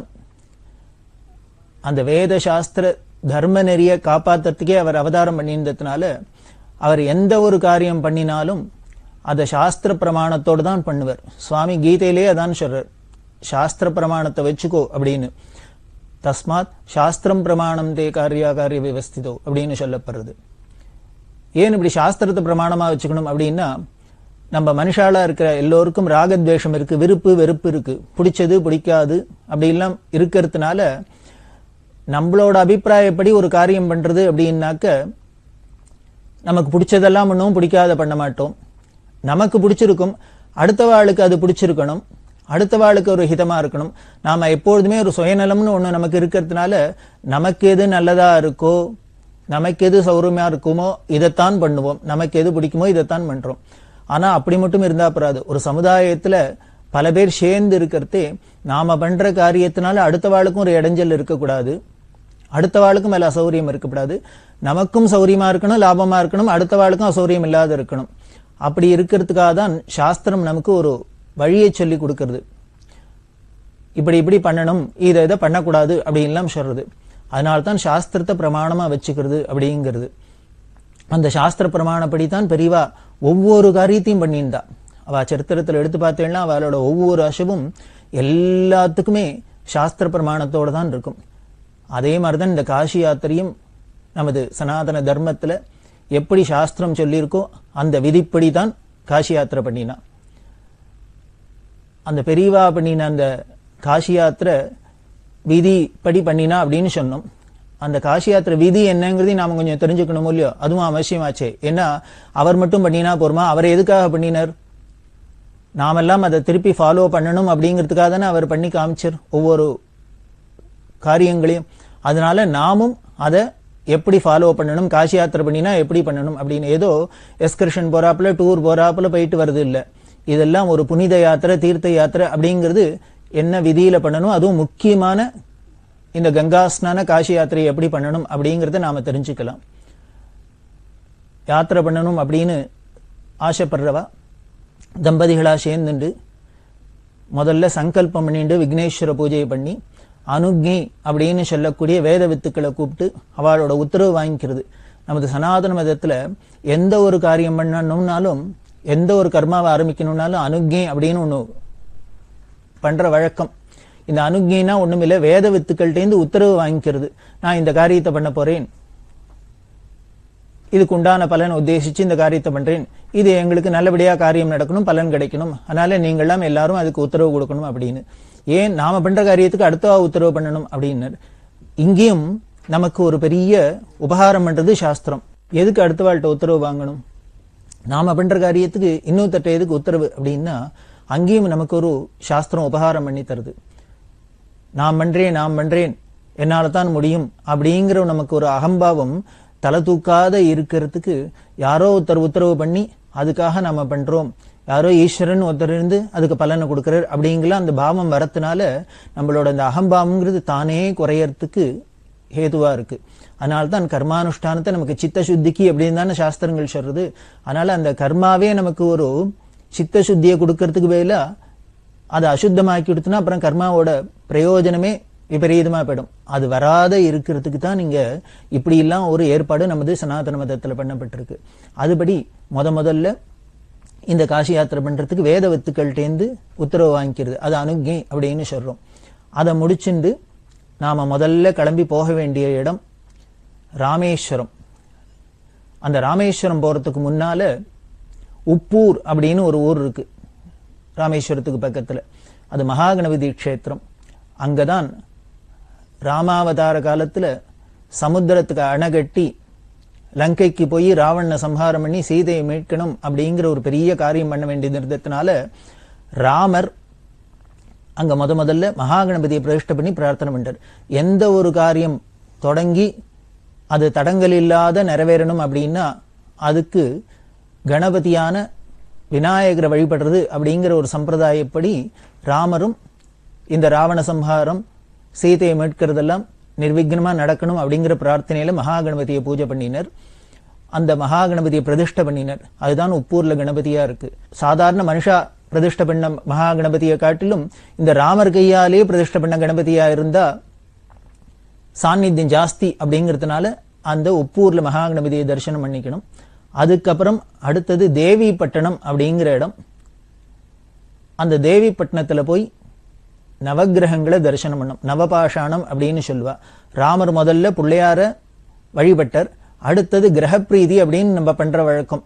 அந்த வேத சாஸ்திர தர்ம நெறிய காப்பாத்துறதுக்கே அவர் அவதாரம் பண்ணியிருந்ததுனால அவர் எந்த ஒரு காரியம் பண்ணினாலும் அதை சாஸ்திர பிரமாணத்தோடு தான் பண்ணுவார் சுவாமி கீதையிலே அதான் சொல்றார் சாஸ்திர பிரமாணத்தை வச்சுக்கோ அப்படின்னு தஸ்மாத் சாஸ்திரம் பிரமாணம் தே காரியா காரிய விவஸ்திதோ அப்படின்னு சொல்லப்படுறது ஏன் இப்படி சாஸ்திரத்தை பிரமாணமா வச்சுக்கணும் அப்படின்னா நம்ம மனுஷாலா இருக்கிற எல்லோருக்கும் ராகத்வேஷம் இருக்கு விருப்பு வெறுப்பு இருக்கு பிடிச்சது பிடிக்காது அப்படி எல்லாம் இருக்கிறதுனால நம்மளோட அபிப்பிராயப்படி ஒரு காரியம் பண்றது அப்படின்னாக்க நமக்கு பிடிச்சதெல்லாம் பண்ணுவோம் பிடிக்காத பண்ண மாட்டோம் நமக்கு பிடிச்சிருக்கும் அடுத்த வாளுக்கு அது பிடிச்சிருக்கணும் அடுத்த வாளுக்கு ஒரு ஹிதமா இருக்கணும் நாம எப்பொழுதுமே ஒரு சுயநலம்னு ஒண்ணு நமக்கு இருக்கிறதுனால நமக்கு எது நல்லதா இருக்கோ நமக்கு எது சௌரியமா இருக்குமோ இதைத்தான் பண்ணுவோம் நமக்கு எது பிடிக்குமோ இதைத்தான் பண்றோம் ஆனா அப்படி மட்டும் இருந்தா போறாது ஒரு சமுதாயத்துல பல பேர் சேர்ந்து இருக்கிறதே நாம பண்ற காரியத்தினால அடுத்த வாளுக்கும் ஒரு இடைஞ்சல் இருக்கக்கூடாது அடுத்த வாளுக்கும் மேல அசௌரியம் இருக்கக்கூடாது நமக்கும் சௌரியமா இருக்கணும் லாபமா இருக்கணும் அடுத்த வாளுக்கும் அசௌரியம் இல்லாத இருக்கணும் அப்படி இருக்கிறதுக்காக தான் சாஸ்திரம் நமக்கு ஒரு வழியை சொல்லி கொடுக்கறது இப்படி இப்படி பண்ணணும் இதை இதை பண்ணக்கூடாது அப்படின்லாம் சொல்றது அதனால தான் சாஸ்திரத்தை பிரமாணமா வச்சுக்கிறது அப்படிங்கிறது அந்த சாஸ்திர பிரமாணப்படி தான் பெரியவா ஒவ்வொரு காரியத்தையும் பண்ணியிருந்தா அவ சரித்திரத்தில் எடுத்து பார்த்தேன்னா அவளோட ஒவ்வொரு அசவும் எல்லாத்துக்குமே சாஸ்திர பிரமாணத்தோட தான் இருக்கும் அதே மாதிரிதான் இந்த காசி யாத்திரையும் நமது சனாதன தர்மத்துல எப்படி சாஸ்திரம் சொல்லியிருக்கோ அந்த விதிப்படி தான் காசி யாத்திரை பண்ணினா அந்த பெரியவா பண்ணின அந்த காசி யாத்திரை விதி படி பண்ணினா அப்படின்னு சொன்னோம் அந்த காசி யாத்திரை விதி என்னங்கிறதையும் நாம கொஞ்சம் தெரிஞ்சுக்கணும் இல்லையோ அதுவும் அவசியமாச்சே ஏன்னா அவர் மட்டும் பண்ணினா போருமா அவர் எதுக்காக பண்ணினார் நாமெல்லாம் அதை திருப்பி ஃபாலோ பண்ணணும் அப்படிங்கிறதுக்காக தானே அவர் பண்ணி காமிச்சார் ஒவ்வொரு காரியங்களையும் அதனால நாமும் அதை எப்படி ஃபாலோ பண்ணணும் காசி யாத்திரை பண்ணினா எப்படி பண்ணணும் அப்படின்னு ஏதோ எஸ்கர்ஷன் போறாப்புல டூர் போறாப்புல போயிட்டு வருது இல்ல இதெல்லாம் ஒரு புனித யாத்திரை தீர்த்த யாத்திரை அப்படிங்கிறது என்ன விதியில பண்ணணும் அதுவும் முக்கியமான இந்த கங்கா ஸ்நான காசி யாத்திரை எப்படி பண்ணணும் அப்படிங்கறத நாம தெரிஞ்சுக்கலாம் யாத்திரை பண்ணணும் அப்படின்னு ஆசைப்படுறவா தம்பதிகளா சேர்ந்துண்டு முதல்ல சங்கல்பம் பண்ணிட்டு விக்னேஸ்வர பூஜையை பண்ணி அனுக்ஞி அப்படின்னு சொல்லக்கூடிய வேத வித்துக்களை கூப்பிட்டு அவளோட உத்தரவு வாங்கிக்கிறது நமது சனாதன மதத்துல எந்த ஒரு காரியம் பண்ணணும்னாலும் எந்த ஒரு கர்மாவை ஆரம்பிக்கணும்னாலும் அனுக்ஞை அப்படின்னு ஒண்ணு பண்ற வழக்கம் இந்த அனுக்ஞைனா ஒண்ணுமில்ல வேத வித்துக்கள்கிட்டேருந்து உத்தரவு வாங்கிக்கிறது நான் இந்த காரியத்தை பண்ண போறேன் இதுக்கு உண்டான பலன் உத்தேசிச்சு இந்த காரியத்தை பண்றேன் இது எங்களுக்கு நல்லபடியா காரியம் நடக்கணும் பலன் கிடைக்கணும் அதனால நீங்கள்லாம் எல்லாரும் அதுக்கு உத்தரவு கொடுக்கணும் அப்படின்னு ஏன் நாம பண்ற காரியத்துக்கு அடுத்தவா உத்தரவு பண்ணணும் அப்படின்னு இங்கேயும் நமக்கு ஒரு பெரிய உபகாரம் பண்றது சாஸ்திரம் எதுக்கு அடுத்தவாள்கிட்ட உத்தரவு வாங்கணும் நாம பண்ற காரியத்துக்கு இன்னொருத்தட்ட எதுக்கு உத்தரவு அப்படின்னா அங்கேயும் நமக்கு ஒரு சாஸ்திரம் உபகாரம் பண்ணி தருது நான் பண்றேன் நான் பண்றேன் என்னால தான் முடியும் அப்படிங்கிற நமக்கு ஒரு அகம்பாவம் தலை தூக்காத இருக்கிறதுக்கு யாரோ ஒருத்தர் உத்தரவு பண்ணி அதுக்காக நம்ம பண்றோம் யாரோ ஈஸ்வரன் ஒருத்தர் இருந்து அதுக்கு பலனை கொடுக்கறார் அப்படிங்கிற அந்த பாவம் வரத்துனால நம்மளோட அந்த அகம்பாவம்ங்கிறது தானே குறையறதுக்கு ஹேதுவா இருக்கு அதனால தான் கர்மானுஷ்டானத்தை நமக்கு சித்த சுத்திக்கு அப்படின்னு தானே சாஸ்திரங்கள் சொல்றது அதனால அந்த கர்மாவே நமக்கு ஒரு சித்த சுத்தியை கொடுக்கறதுக்கு பதிலா அதை அசுத்தமாக்கி கொடுத்தனா அப்புறம் கர்மாவோட பிரயோஜனமே விபரீதமா போயிடும் அது வராத இருக்கிறதுக்கு தான் நீங்க இப்படி எல்லாம் ஒரு ஏற்பாடு நமது சனாதன மதத்துல பண்ணப்பட்டிருக்கு அதுபடி முத முதல்ல இந்த காசி யாத்திரை பண்றதுக்கு வேத வித்துக்கள்கிட்டேருந்து உத்தரவு வாங்கிக்கிறது அது அனுகி அப்படின்னு சொல்றோம் அதை முடிச்சுண்டு நாம முதல்ல கிளம்பி போக வேண்டிய இடம் ராமேஸ்வரம் அந்த ராமேஸ்வரம் போறதுக்கு முன்னால உப்பூர் அப்படின்னு ஒரு ஊர் இருக்கு ராமேஸ்வரத்துக்கு பக்கத்துல அது மகாகணபதி க்ஷேத்திரம் அங்கதான் ராமாவதார காலத்துல சமுத்திரத்துக்கு அணைகட்டி லங்கைக்கு போய் ராவணனை சம்ஹாரம் பண்ணி சீதையை மீட்கணும் அப்படிங்கிற ஒரு பெரிய காரியம் பண்ண வேண்டியது இருந்ததுனால ராமர் அங்க முத முதல்ல மகாகணபதியை பிரதிஷ்டை பண்ணி பிரார்த்தனை பண்றார் எந்த ஒரு காரியம் தொடங்கி அது தடங்கல் இல்லாத நிறைவேறணும் அப்படின்னா அதுக்கு கணபதியான விநாயகரை வழிபடுறது அப்படிங்கிற ஒரு சம்பிரதாயப்படி ராமரும் இந்த ராவண சம்ஹாரம் சீதையை மீட்கிறதெல்லாம் நிர்விக்னமா நடக்கணும் அப்படிங்கிற பிரார்த்தனையில மகாகணபதியை பூஜை பண்ணினர் அந்த மகாகணபதியை பிரதிஷ்டை பண்ணினர் அதுதான் உப்பூர்ல கணபதியா இருக்கு சாதாரண மனுஷா பிரதிஷ்டை பண்ண மகாகணபதியை காட்டிலும் இந்த ராமர் கையாலே பிரதிஷ்டை பண்ண கணபதியா இருந்தா சாநித்தியம் ஜாஸ்தி அப்படிங்கிறதுனால அந்த உப்பூர்ல மகாகணபதியை தரிசனம் பண்ணிக்கணும் அதுக்கப்புறம் அடுத்தது தேவிப்பட்டணம் அப்படிங்கிற இடம் அந்த தேவிப்பட்டினத்துல போய் நவக்கிரகங்களை தரிசனம் பண்ணும் நவபாஷாணம் அப்படின்னு சொல்லுவா ராமர் முதல்ல பிள்ளையார வழிபட்டர் அடுத்தது கிரகப்பிரீதி அப்படின்னு நம்ம பண்ற வழக்கம்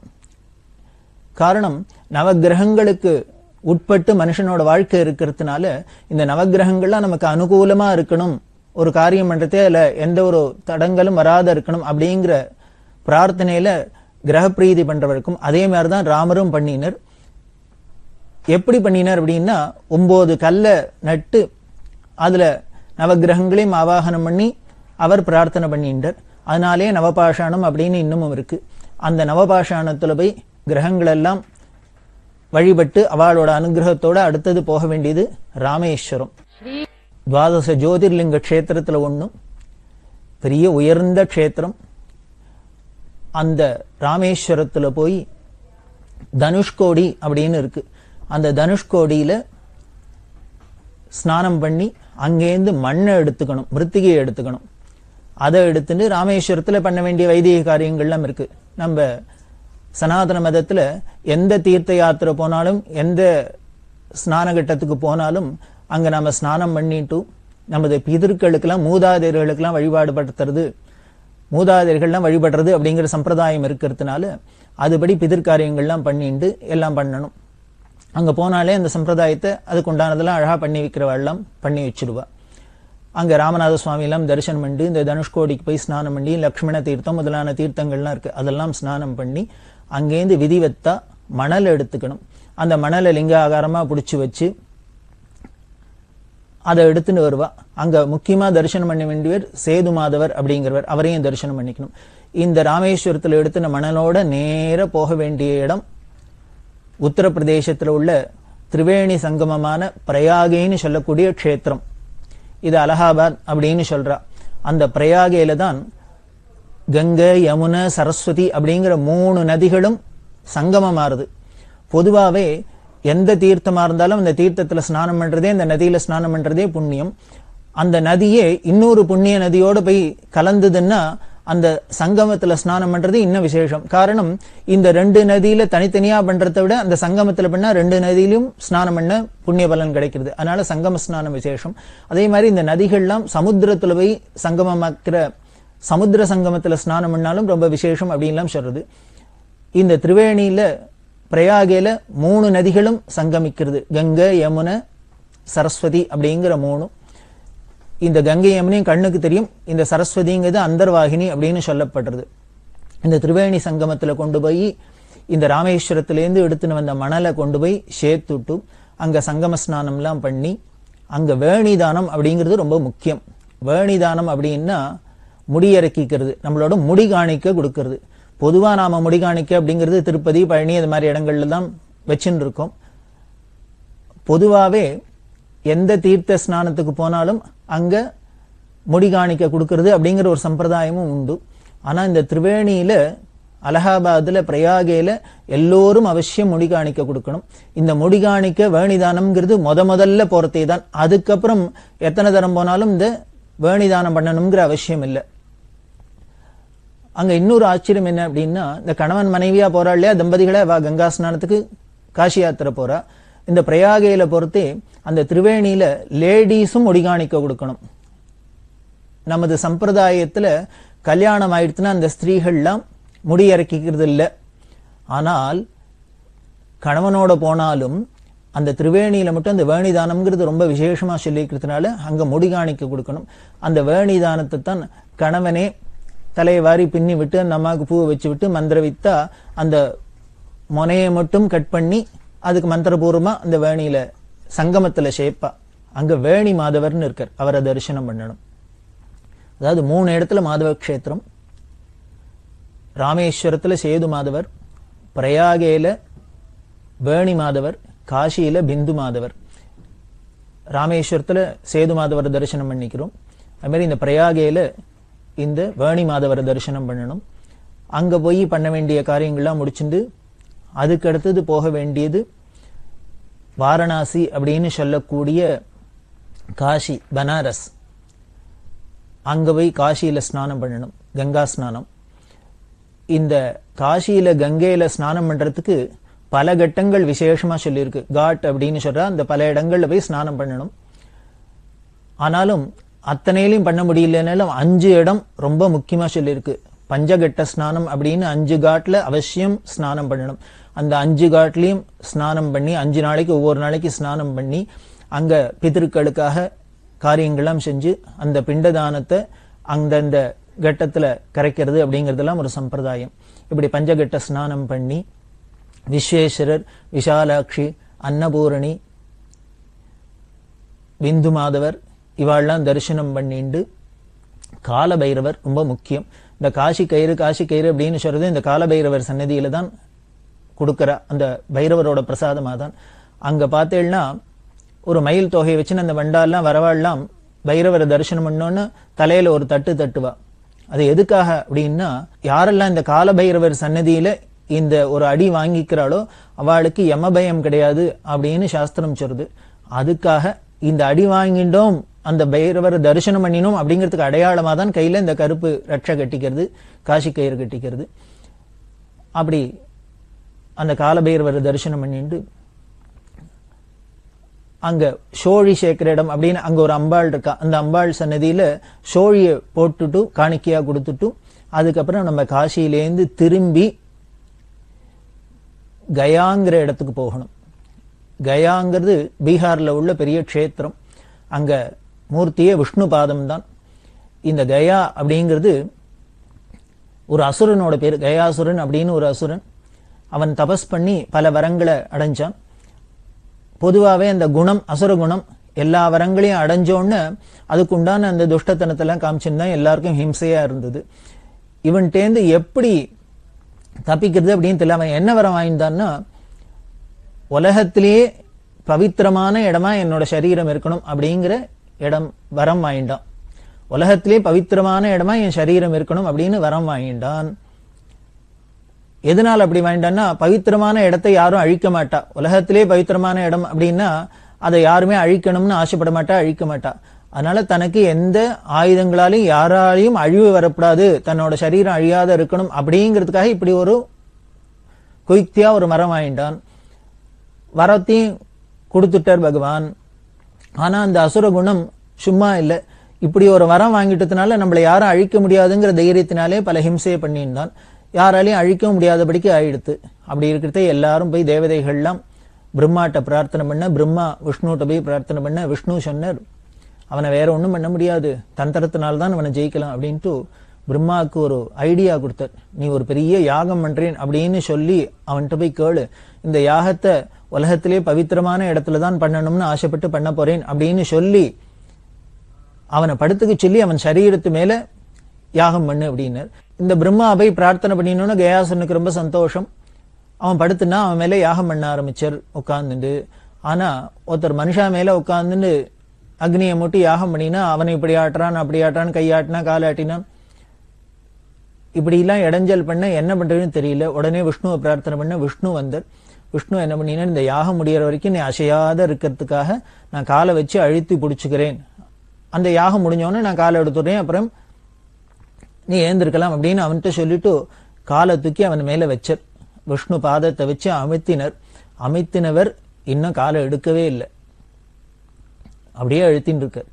காரணம் நவக்கிரகங்களுக்கு உட்பட்டு மனுஷனோட வாழ்க்கை இருக்கிறதுனால இந்த நவக்கிரகங்கள்லாம் நமக்கு அனுகூலமா இருக்கணும் ஒரு காரியம் பண்றதே அதுல எந்த ஒரு தடங்களும் வராத இருக்கணும் அப்படிங்கிற பிரார்த்தனையில கிரகப்பிரீதி பண்றவருக்கும் அதே மாதிரிதான் ராமரும் பண்ணினர் எப்படி பண்ணினார் அப்படின்னா ஒன்பது கல்ல நட்டு அதுல நவக்கிரகங்களையும் ஆவாகனம் பண்ணி அவர் பிரார்த்தனை பண்ணிட்டார் அதனாலே நவபாஷாணம் அப்படின்னு இன்னமும் இருக்கு அந்த நவபாஷாணத்துல போய் கிரகங்கள் எல்லாம் வழிபட்டு அவளோட அனுகிரகத்தோட அடுத்தது போக வேண்டியது ராமேஸ்வரம் துவாதச ஜோதிர்லிங்க க்ஷேத்திரத்துல ஒண்ணும் பெரிய உயர்ந்த க்ஷேத்திரம் அந்த ராமேஸ்வரத்துல போய் தனுஷ்கோடி அப்படின்னு இருக்கு அந்த தனுஷ்கோடியில ஸ்நானம் பண்ணி அங்கேருந்து மண்ணை எடுத்துக்கணும் மிருத்திகையை எடுத்துக்கணும் அதை எடுத்துட்டு ராமேஸ்வரத்துல பண்ண வேண்டிய வைதிக காரியங்கள்லாம் இருக்கு நம்ம சனாதன மதத்துல எந்த தீர்த்த யாத்திரை போனாலும் எந்த ஸ்நான கட்டத்துக்கு போனாலும் அங்க நம்ம ஸ்நானம் பண்ணிட்டு நமது பிதர்களுக்கெல்லாம் மூதாதையர்களுக்கெல்லாம் வழிபாடு படுத்துறது மூதாதையர்கள்லாம் வழிபடுறது அப்படிங்கிற சம்பிரதாயம் இருக்கிறதுனால அதுபடி பிதிர்காரியங்கள்லாம் பண்ணிட்டு எல்லாம் பண்ணணும் அங்க போனாலே அந்த சம்பிரதாயத்தை அதுக்கு உண்டானதெல்லாம் அழகா பண்ணி வைக்கிறவாள்லாம் பண்ணி வச்சிருவா அங்க ராமநாத சுவாமி எல்லாம் தரிசனம் பண்ணி இந்த தனுஷ்கோடிக்கு போய் ஸ்நானம் பண்ணி லக்ஷ்மண தீர்த்தம் முதலான தீர்த்தங்கள்லாம் இருக்கு அதெல்லாம் ஸ்நானம் பண்ணி அங்கேருந்து விதிவத்தா மணல் எடுத்துக்கணும் அந்த மணலை லிங்க ஆகாரமா பிடிச்சி வச்சு அதை எடுத்துட்டு வருவா அங்க முக்கியமா தரிசனம் பண்ண வேண்டியவர் சேது மாதவர் அப்படிங்கிறவர் அவரையும் தரிசனம் பண்ணிக்கணும் இந்த ராமேஸ்வரத்துல எடுத்துன மணலோட நேர போக வேண்டிய இடம் உத்தரப்பிரதேசத்துல உள்ள திரிவேணி சங்கமமான பிரயாகேன்னு சொல்லக்கூடிய க்ஷேத்திரம் இது அலகாபாத் அப்படின்னு சொல்றா அந்த பிரயாகையில தான் கங்கை யமுனை சரஸ்வதி அப்படிங்கிற மூணு நதிகளும் சங்கமமாறுது பொதுவாவே எந்த தீர்த்தமா இருந்தாலும் அந்த தீர்த்தத்துல ஸ்நானம் பண்றதே அந்த நதியில ஸ்நானம் பண்றதே புண்ணியம் அந்த நதியே இன்னொரு புண்ணிய நதியோட போய் கலந்ததுன்னா அந்த சங்கமத்துல ஸ்நானம் பண்றது இன்னும் விசேஷம் காரணம் இந்த ரெண்டு நதியில தனித்தனியா பண்றதை விட அந்த சங்கமத்துல பண்ணா ரெண்டு நதியிலும் ஸ்நானம் பண்ண புண்ணிய பலன் கிடைக்கிறது அதனால சங்கம ஸ்நானம் விசேஷம் அதே மாதிரி இந்த நதிகள்லாம் சமுத்திரத்துல போய் சங்கமமாக்கிற சமுத்திர சங்கமத்துல ஸ்நானம் பண்ணாலும் ரொம்ப விசேஷம் அப்படின்லாம் சொல்றது இந்த திரிவேணியில பிரயாகேல மூணு நதிகளும் சங்கமிக்கிறது கங்கை யமுனை சரஸ்வதி அப்படிங்கிற மூணு இந்த கங்கை யமுனையும் கண்ணுக்கு தெரியும் இந்த சரஸ்வதிங்கிறது அந்தர்வாகினி அப்படின்னு சொல்லப்படுறது இந்த திரிவேணி சங்கமத்துல கொண்டு போய் இந்த ராமேஸ்வரத்திலேருந்து எடுத்துன்னு வந்த மணலை கொண்டு போய் சேர்த்துட்டு அங்க சங்கம ஸ்நானம்லாம் பண்ணி அங்க வேணிதானம் அப்படிங்கிறது ரொம்ப முக்கியம் வேணிதானம் அப்படின்னா முடியறக்கிக்கிறது நம்மளோட முடி காணிக்க கொடுக்கறது பொதுவா நாம முடி காணிக்க அப்படிங்கிறது திருப்பதி பழனி அது மாதிரி இடங்கள்ல தான் வச்சுன்னு இருக்கோம் பொதுவாவே எந்த தீர்த்த ஸ்நானத்துக்கு போனாலும் அங்க முடி காணிக்க கொடுக்கறது அப்படிங்கிற ஒரு சம்பிரதாயமும் உண்டு ஆனா இந்த திரிவேணியில அலகாபாத்ல பிரயாகேல எல்லோரும் அவசியம் முடி காணிக்க கொடுக்கணும் இந்த முடி காணிக்க வேணிதானம்ங்கிறது முத முதல்ல போறதே தான் அதுக்கப்புறம் எத்தனை தரம் போனாலும் இந்த வேணிதானம் பண்ணணுங்கிற அவசியம் இல்லை அங்க இன்னொரு ஆச்சரியம் என்ன அப்படின்னா இந்த கணவன் மனைவியா போறா இல்லையா தம்பதிகளை அவ கங்கா ஸ்நானத்துக்கு காசி யாத்திரை போறா இந்த பிரயாகையில பொறுத்தே அந்த திரிவேணியில லேடிஸும் ஒடிகாணிக்க கொடுக்கணும் நமது சம்பிரதாயத்துல கல்யாணம் ஆயிடுச்சுன்னா அந்த ஸ்திரீகள்லாம் முடி இறக்கிக்கிறது இல்லை ஆனால் கணவனோட போனாலும் அந்த திரிவேணியில மட்டும் அந்த வேணிதானம்ங்கிறது ரொம்ப விசேஷமா சொல்லிக்கிறதுனால அங்க முடி காணிக்க கொடுக்கணும் அந்த வேணிதானத்தை தான் கணவனே தலையை வாரி பின்னி விட்டு அந்த அம்மாவுக்கு பூவை வச்சு விட்டு மந்திரவித்தா அந்த முனையை மட்டும் கட் பண்ணி அதுக்கு மந்திரபூர்வமா அந்த வேணியில சங்கமத்துல ஷேப்பா அங்க வேணி மாதவர்னு இருக்கார் அவரை தரிசனம் பண்ணணும் அதாவது மூணு இடத்துல மாதவ க்ஷேத்திரம் ராமேஸ்வரத்துல சேது மாதவர் பிரயாகேல வேணி மாதவர் காசியில பிந்து மாதவர் ராமேஸ்வரத்துல சேது மாதவரை தரிசனம் பண்ணிக்கிறோம் அது மாதிரி இந்த பிரயாகேல இந்த வேணி மாதவரை தரிசனம் பண்ணணும் அங்க போய் பண்ண வேண்டிய காரியங்கள்லாம் முடிச்சுண்டு அதுக்கு அடுத்தது போக வேண்டியது வாரணாசி அப்படின்னு சொல்லக்கூடிய காஷி பனாரஸ் அங்க போய் காசியில ஸ்நானம் பண்ணணும் கங்கா ஸ்நானம் இந்த காசியில கங்கையில ஸ்நானம் பண்றதுக்கு பல கட்டங்கள் விசேஷமா சொல்லியிருக்கு காட் அப்படின்னு சொல்றா அந்த பல இடங்கள்ல போய் ஸ்நானம் பண்ணணும் ஆனாலும் அத்தனையிலையும் பண்ண முடியலனாலும் அஞ்சு இடம் ரொம்ப முக்கியமா சொல்லியிருக்கு பஞ்சகட்ட ஸ்நானம் அப்படின்னு அஞ்சு காட்ல அவசியம் ஸ்நானம் பண்ணணும் அந்த அஞ்சு காட்லயும் ஸ்நானம் பண்ணி அஞ்சு நாளைக்கு ஒவ்வொரு நாளைக்கு ஸ்நானம் பண்ணி அங்க பிதர்களுக்காக காரியங்கள்லாம் செஞ்சு அந்த பிண்டதானத்தை அந்தந்த கட்டத்துல கரைக்கிறது அப்படிங்கறதெல்லாம் ஒரு சம்பிரதாயம் இப்படி பஞ்சகட்ட ஸ்நானம் பண்ணி விஸ்வேஸ்வரர் விஷாலாட்சி அன்னபூரணி பிந்து மாதவர் இவாள்லாம் தரிசனம் பண்ணிண்டு காலபைரவர் ரொம்ப முக்கியம் இந்த காசி கயிறு காசி கயிறு அப்படின்னு சொல்றது இந்த காலபைரவர் சன்னதியில தான் கொடுக்கிற அந்த பைரவரோட பிரசாதமா தான் அங்க பார்த்தேன்னா ஒரு மயில் தொகையை வச்சுன்னு அந்த வண்டாலாம் வரவாள்லாம் பைரவரை தரிசனம் பண்ணோன்னு தலையில ஒரு தட்டு தட்டுவா அது எதுக்காக அப்படின்னா யாரெல்லாம் இந்த காலபைரவர் சன்னதியில இந்த ஒரு அடி வாங்கிக்கிறாளோ அவளுக்கு யமபயம் கிடையாது அப்படின்னு சாஸ்திரம் சொல்லுது அதுக்காக இந்த அடி வாங்கிட்டோம் அந்த பைரவரை தரிசனம் பண்ணினோம் அப்படிங்கிறதுக்கு அடையாளமா தான் கையில இந்த கருப்பு ரட்சை கட்டிக்கிறது காசி கயிறு கட்டிக்கிறது அப்படி அந்த காலபைரவரை தரிசனம் பண்ணிட்டு அங்க சோழி சேர்க்கிற இடம் அப்படின்னு அங்க ஒரு அம்பாள் இருக்கா அந்த அம்பாள் சன்னதியில சோழியை போட்டுட்டு காணிக்கையா கொடுத்துட்டு அதுக்கப்புறம் நம்ம காசியிலேருந்து திரும்பி கயாங்கிற இடத்துக்கு போகணும் கயாங்கிறது பீகார்ல உள்ள பெரிய க்ஷேத்திரம் அங்க மூர்த்தியே விஷ்ணு பாதம் தான் இந்த கயா அப்படிங்கிறது ஒரு அசுரனோட பேர் கயாசுரன் அப்படின்னு ஒரு அசுரன் அவன் தபஸ் பண்ணி பல வரங்களை அடைஞ்சான் பொதுவாகவே அந்த குணம் அசுர குணம் எல்லா வரங்களையும் அடைஞ்சோன்னு அதுக்குண்டான அந்த துஷ்டத்தனத்தெல்லாம் காமிச்சிருந்தா எல்லாருக்கும் ஹிம்சையா இருந்தது இவன்டேந்து எப்படி தப்பிக்கிறது அப்படின்னு தெரியல அவன் என்ன வரம் வாங்கிட்டான்னா உலகத்திலேயே பவித்திரமான இடமா என்னோட சரீரம் இருக்கணும் அப்படிங்கிற இடம் வரம் வாங்கிட்டான் உலகத்திலே பவித்திரமான இடமா என் சரீரம் இருக்கணும் அப்படின்னு வரம் வாங்கிட்டான் எதனால் அப்படி வாங்கிட்டான்னா பவித்திரமான இடத்தை யாரும் அழிக்க மாட்டா உலகத்திலே பவித்திரமான இடம் அப்படின்னா அதை யாருமே அழிக்கணும்னு ஆசைப்பட மாட்டா அழிக்க மாட்டா அதனால தனக்கு எந்த ஆயுதங்களாலையும் யாராலையும் அழிவு வரக்கூடாது தன்னோட சரீரம் அழியாத இருக்கணும் அப்படிங்கிறதுக்காக இப்படி ஒரு குயுக்தியா ஒரு மரம் வாங்கிட்டான் வரத்தையும் கொடுத்துட்டார் பகவான் ஆனா அந்த அசுர குணம் சும்மா இல்லை இப்படி ஒரு வரம் வாங்கிட்டதுனால நம்மளை யாரும் அழிக்க முடியாதுங்கிற தைரியத்தினாலே பல ஹிம்சையை பண்ணியிருந்தான் யாராலையும் அழிக்க முடியாதபடிக்கு ஆயிடுத்து அப்படி இருக்கிறத எல்லாரும் போய் தேவதைகள்லாம் பிரம்மாட்ட பிரார்த்தனை பண்ண பிரம்மா விஷ்ணுகிட்ட போய் பிரார்த்தனை பண்ண விஷ்ணு சொன்னார் அவனை வேற ஒண்ணும் பண்ண முடியாது தந்திரத்தினால்தான் தான் அவனை ஜெயிக்கலாம் அப்படின்ட்டு பிரம்மாவுக்கு ஒரு ஐடியா கொடுத்தார் நீ ஒரு பெரிய யாகம் பண்றேன் அப்படின்னு சொல்லி அவன்கிட்ட போய் கேளு இந்த யாகத்தை உலகத்திலே பவித்திரமான இடத்துல தான் பண்ணணும்னு ஆசைப்பட்டு பண்ண போறேன் அப்படின்னு சொல்லி அவனை படுத்துக்க சொல்லி அவன் சரீரத்து மேல யாகம் பண்ணு அப்படின்னார் இந்த பிரம்மா போய் பிரார்த்தனை பண்ணினோன்னு கயாசனுக்கு ரொம்ப சந்தோஷம் அவன் படுத்துனா அவன் மேல யாகம் பண்ண ஆரம்பிச்சார் உட்கார்ந்துட்டு ஆனா ஒருத்தர் மனுஷா மேல உட்கார்ந்துட்டு அக்னியை மூட்டி யாகம் பண்ணினா அவனை இப்படி ஆட்டுறான் அப்படி ஆட்டுறான் கையாட்டினா காலாட்டினான் இப்படி எல்லாம் இடைஞ்சல் பண்ண என்ன பண்றதுன்னு தெரியல உடனே விஷ்ணுவை பிரார்த்தனை பண்ண விஷ்ணு வந்தார் விஷ்ணு என்ன பண்ணினா இந்த யாகம் முடியற வரைக்கும் நீ அசையாத இருக்கிறதுக்காக நான் காலை வச்சு அழுத்தி பிடிச்சுக்கிறேன் அந்த யாகம் முடிஞ்சோடனே நான் காலை எடுத்துடுறேன் அப்புறம் நீ ஏந்திருக்கலாம் அப்படின்னு அவன்கிட்ட சொல்லிட்டு காலை தூக்கி அவன் மேல வச்சார் விஷ்ணு பாதத்தை வச்சு அமித்தினர் அமித்தினவர் இன்னும் காலை எடுக்கவே இல்லை அப்படியே அழுத்தின்னு இருக்கார்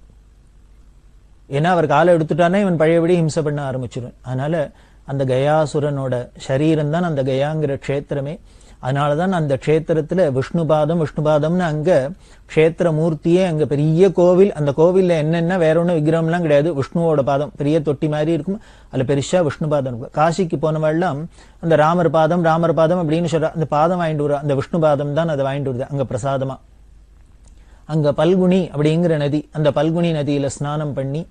ஏன்னா அவர் காலை எடுத்துட்டானே இவன் பழையபடி ஹிம்சை பண்ண ஆரம்பிச்சிடும் அதனால அந்த கயாசுரனோட சரீரம் தான் அந்த கயாங்கிற க்ஷேத்திரமே அதனாலதான் அந்த க்ஷேத்திரத்துல விஷ்ணுபாதம் விஷ்ணுபாதம்னு அங்க க்ஷேத்திர மூர்த்தியே அங்க பெரிய கோவில் அந்த கோவில்ல என்னென்ன வேற ஒன்றும் விக்கிரகம்லாம் கிடையாது விஷ்ணுவோட பாதம் பெரிய தொட்டி மாதிரி இருக்கும் அதுல பெருசா விஷ்ணுபாதம் இருக்கும் காசிக்கு போனவெல்லாம் அந்த ராமர் பாதம் ராமர் பாதம் அப்படின்னு சொல்ற அந்த பாதம் வாங்கிட்டு வர அந்த விஷ்ணு பாதம் தான் அதை வாங்கிட்டு வருது அங்க பிரசாதமா அங்க பல்குனி அப்படிங்கிற நதி அந்த பல்குனி நதியில ஸ்நானம் பண்ணி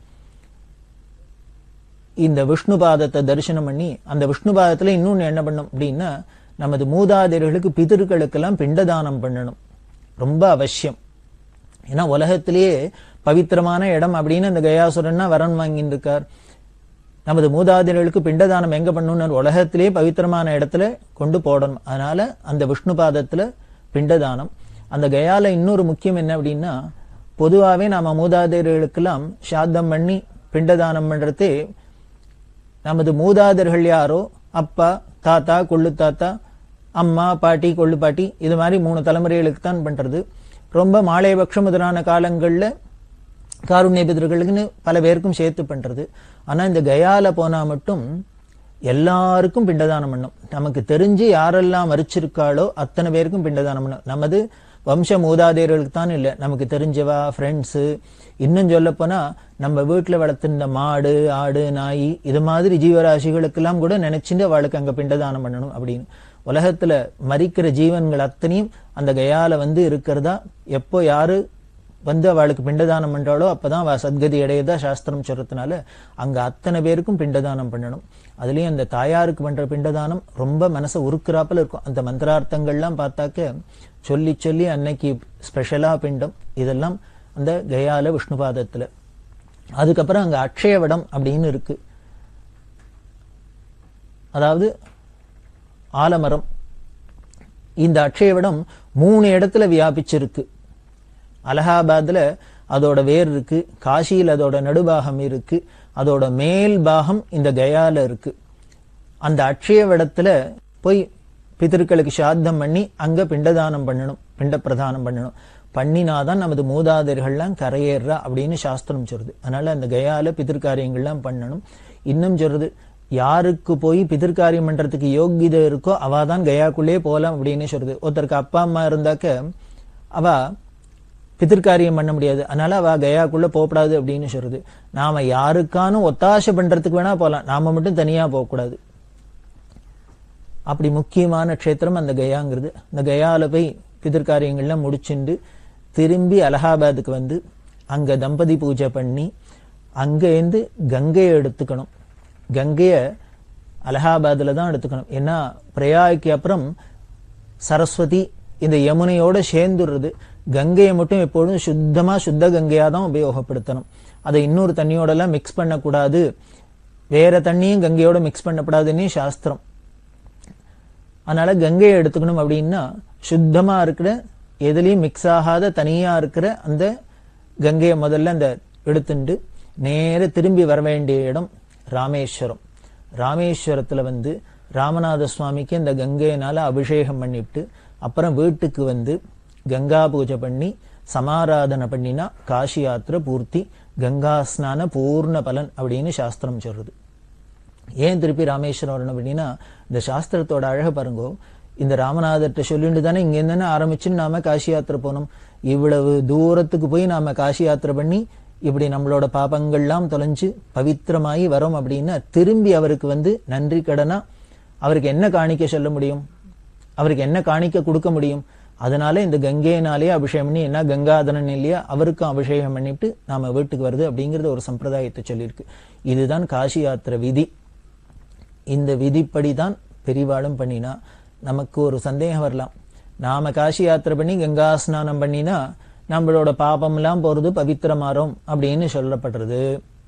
இந்த விஷ்ணு பாதத்தை தரிசனம் பண்ணி அந்த விஷ்ணு பாதத்துல இன்னொன்னு என்ன பண்ணும் அப்படின்னா நமது மூதாதையர்களுக்கு பிதர்களுக்கெல்லாம் பிண்டதானம் பண்ணணும் ரொம்ப அவசியம் ஏன்னா உலகத்திலேயே பவித்திரமான இடம் அப்படின்னு அந்த கயாசுரன்னா வரன் வாங்கிட்டு இருக்கார் நமது மூதாதையர்களுக்கு பிண்டதானம் எங்க பண்ணணும் உலகத்திலேயே பவித்திரமான இடத்துல கொண்டு போடணும் அதனால அந்த விஷ்ணு பாதத்துல பிண்டதானம் அந்த கயால இன்னொரு முக்கியம் என்ன அப்படின்னா பொதுவாகவே நாம மூதாதையர்களுக்கெல்லாம் சாத்தம் பண்ணி பிண்டதானம் பண்றதே நமது மூதாதையர்கள் யாரோ அப்பா தாத்தா கொள்ளு தாத்தா அம்மா பாட்டி கொள்ளு பாட்டி இது மாதிரி மூணு தலைமுறைகளுக்கு தான் பண்றது ரொம்ப மாலைபக்ஷம் முதலான காலங்கள்ல காருண்ய பிதர்களுக்குன்னு பல பேருக்கும் சேர்த்து பண்றது ஆனா இந்த கயால போனா மட்டும் எல்லாருக்கும் பிண்டதானம் பண்ணும் நமக்கு தெரிஞ்சு யாரெல்லாம் மறிச்சிருக்காளோ அத்தனை பேருக்கும் பிண்டதானம் பண்ணும் நமது வம்ச மூதாதையர்களுக்கு தான் இல்லை நமக்கு தெரிஞ்சவா ஃப்ரெண்ட்ஸு இன்னும் சொல்ல போனா நம்ம வீட்டில் வளர்த்துருந்த மாடு ஆடு நாய் இது மாதிரி ஜீவராசிகளுக்கெல்லாம் கூட நினைச்சுட்டு அவளுக்கு அங்க பிண்டதானம் பண்ணணும் அப்படின்னு உலகத்துல மறிக்கிற ஜீவன்கள் அத்தனையும் அந்த கயால வந்து இருக்கிறதா எப்போ யாரு வந்து அவளுக்கு பிண்டதானம் பண்றாளோ அப்பதான் அவ சத்கதி அடையதா சாஸ்திரம் சொல்றதுனால அங்க அத்தனை பேருக்கும் பிண்டதானம் பண்ணணும் அதுலயும் அந்த தாயாருக்கு பண்ற பிண்டதானம் ரொம்ப மனசை உருக்குறாப்புல இருக்கும் அந்த மந்திரார்த்தங்கள்லாம் பார்த்தாக்க சொல்லி சொல்லி அன்னைக்கு ஸ்பெஷலா பிண்டம் இதெல்லாம் அந்த கயால விஷ்ணுபாதத்துல அதுக்கப்புறம் அங்க அக்ஷயவடம் அப்படின்னு இருக்கு அதாவது ஆலமரம் இந்த அக்ஷயவடம் மூணு இடத்துல வியாபிச்சிருக்கு அலகாபாத்ல அதோட வேர் இருக்கு காசியில் அதோட நடுபாகம் இருக்கு அதோட மேல் பாகம் இந்த கயால இருக்கு அந்த அக்ஷய விடத்துல போய் பிதர்களுக்கு சாத்தம் பண்ணி அங்க பிண்டதானம் பண்ணணும் பிண்ட பிரதானம் பண்ணணும் பண்ணினாதான் நமது மூதாதையர்கள்லாம் கரையேறா அப்படின்னு சாஸ்திரம் சொல்லுது அதனால அந்த கயால பிதிர்காரியங்கள்லாம் பண்ணணும் இன்னும் சொல்றது யாருக்கு போய் பிதிர்காரியம் பண்றதுக்கு யோகிதை இருக்கோ அவ தான் கயாக்குள்ளே போகலாம் அப்படின்னு சொல்றது ஒருத்தருக்கு அப்பா அம்மா இருந்தாக்க அவ பிதிர்காரியம் பண்ண முடியாது அதனால அவ கயாக்குள்ள போகக்கூடாது அப்படின்னு சொல்றது நாம யாருக்கானும் ஒத்தாசை பண்றதுக்கு வேணா போகலாம் நாம மட்டும் தனியா போகக்கூடாது அப்படி முக்கியமான க்ஷேத்திரம் அந்த கயாங்கிறது அந்த கயால போய் பிதிர்காரியங்கள்லாம் முடிச்சுண்டு திரும்பி அலகாபாத்துக்கு வந்து அங்க தம்பதி பூஜை பண்ணி அங்க இருந்து கங்கையை எடுத்துக்கணும் கங்கைய அலகாபாத்ல தான் எடுத்துக்கணும் ஏன்னா பிரயாய்க்கு அப்புறம் சரஸ்வதி இந்த யமுனையோட சேர்ந்துடுறது கங்கையை மட்டும் எப்பொழுதும் சுத்தமா சுத்த கங்கையா தான் உபயோகப்படுத்தணும் அதை இன்னொரு தண்ணியோட எல்லாம் மிக்ஸ் பண்ணக்கூடாது வேற தண்ணியும் கங்கையோட மிக்ஸ் பண்ணக்கூடாதுன்னு சாஸ்திரம் அதனால கங்கையை எடுத்துக்கணும் அப்படின்னா சுத்தமா இருக்கிற எதுலயும் மிக்ஸ் ஆகாத தனியா இருக்கிற அந்த கங்கையை முதல்ல அந்த எடுத்துண்டு நேர திரும்பி வர வேண்டிய இடம் ராமேஸ்வரம் ராமேஸ்வரத்துல வந்து ராமநாத சுவாமிக்கு இந்த கங்கையினால அபிஷேகம் பண்ணிவிட்டு அப்புறம் வீட்டுக்கு வந்து கங்கா பூஜை பண்ணி சமாராதனை பண்ணினா காசி யாத்திரை பூர்த்தி கங்கா ஸ்நான பூர்ண பலன் அப்படின்னு சாஸ்திரம் சொல்றது ஏன் திருப்பி ராமேஸ்வரம் வரணும் அப்படின்னா இந்த சாஸ்திரத்தோட அழக பாருங்க இந்த ராமநாதர்கிட்ட சொல்லிட்டு தானே இங்க தானே ஆரம்பிச்சுன்னு நாம காசி யாத்திரை போனோம் இவ்வளவு தூரத்துக்கு போய் நாம காசி யாத்திரை பண்ணி இப்படி நம்மளோட பாபங்கள்லாம் தொலைஞ்சு பவித்திரமாயி வரோம் அப்படின்னா திரும்பி அவருக்கு வந்து நன்றி கடனா அவருக்கு என்ன காணிக்க சொல்ல முடியும் அவருக்கு என்ன காணிக்க கொடுக்க முடியும் அதனால இந்த கங்கையினாலே அபிஷேகம் பண்ணி என்ன கங்காதரன் இல்லையா அவருக்கும் அபிஷேகம் பண்ணிட்டு நாம வீட்டுக்கு வருது அப்படிங்கறது ஒரு சம்பிரதாயத்தை சொல்லியிருக்கு இதுதான் காசி யாத்திரை விதி இந்த விதிப்படி தான் பெரிவாளும் பண்ணினா நமக்கு ஒரு சந்தேகம் வரலாம் நாம காசி யாத்திரை பண்ணி கங்கா ஸ்நானம் பண்ணினா நம்மளோட பாபம் எல்லாம் போறது பவித்திரமாறும் அப்படின்னு சொல்லப்படுறது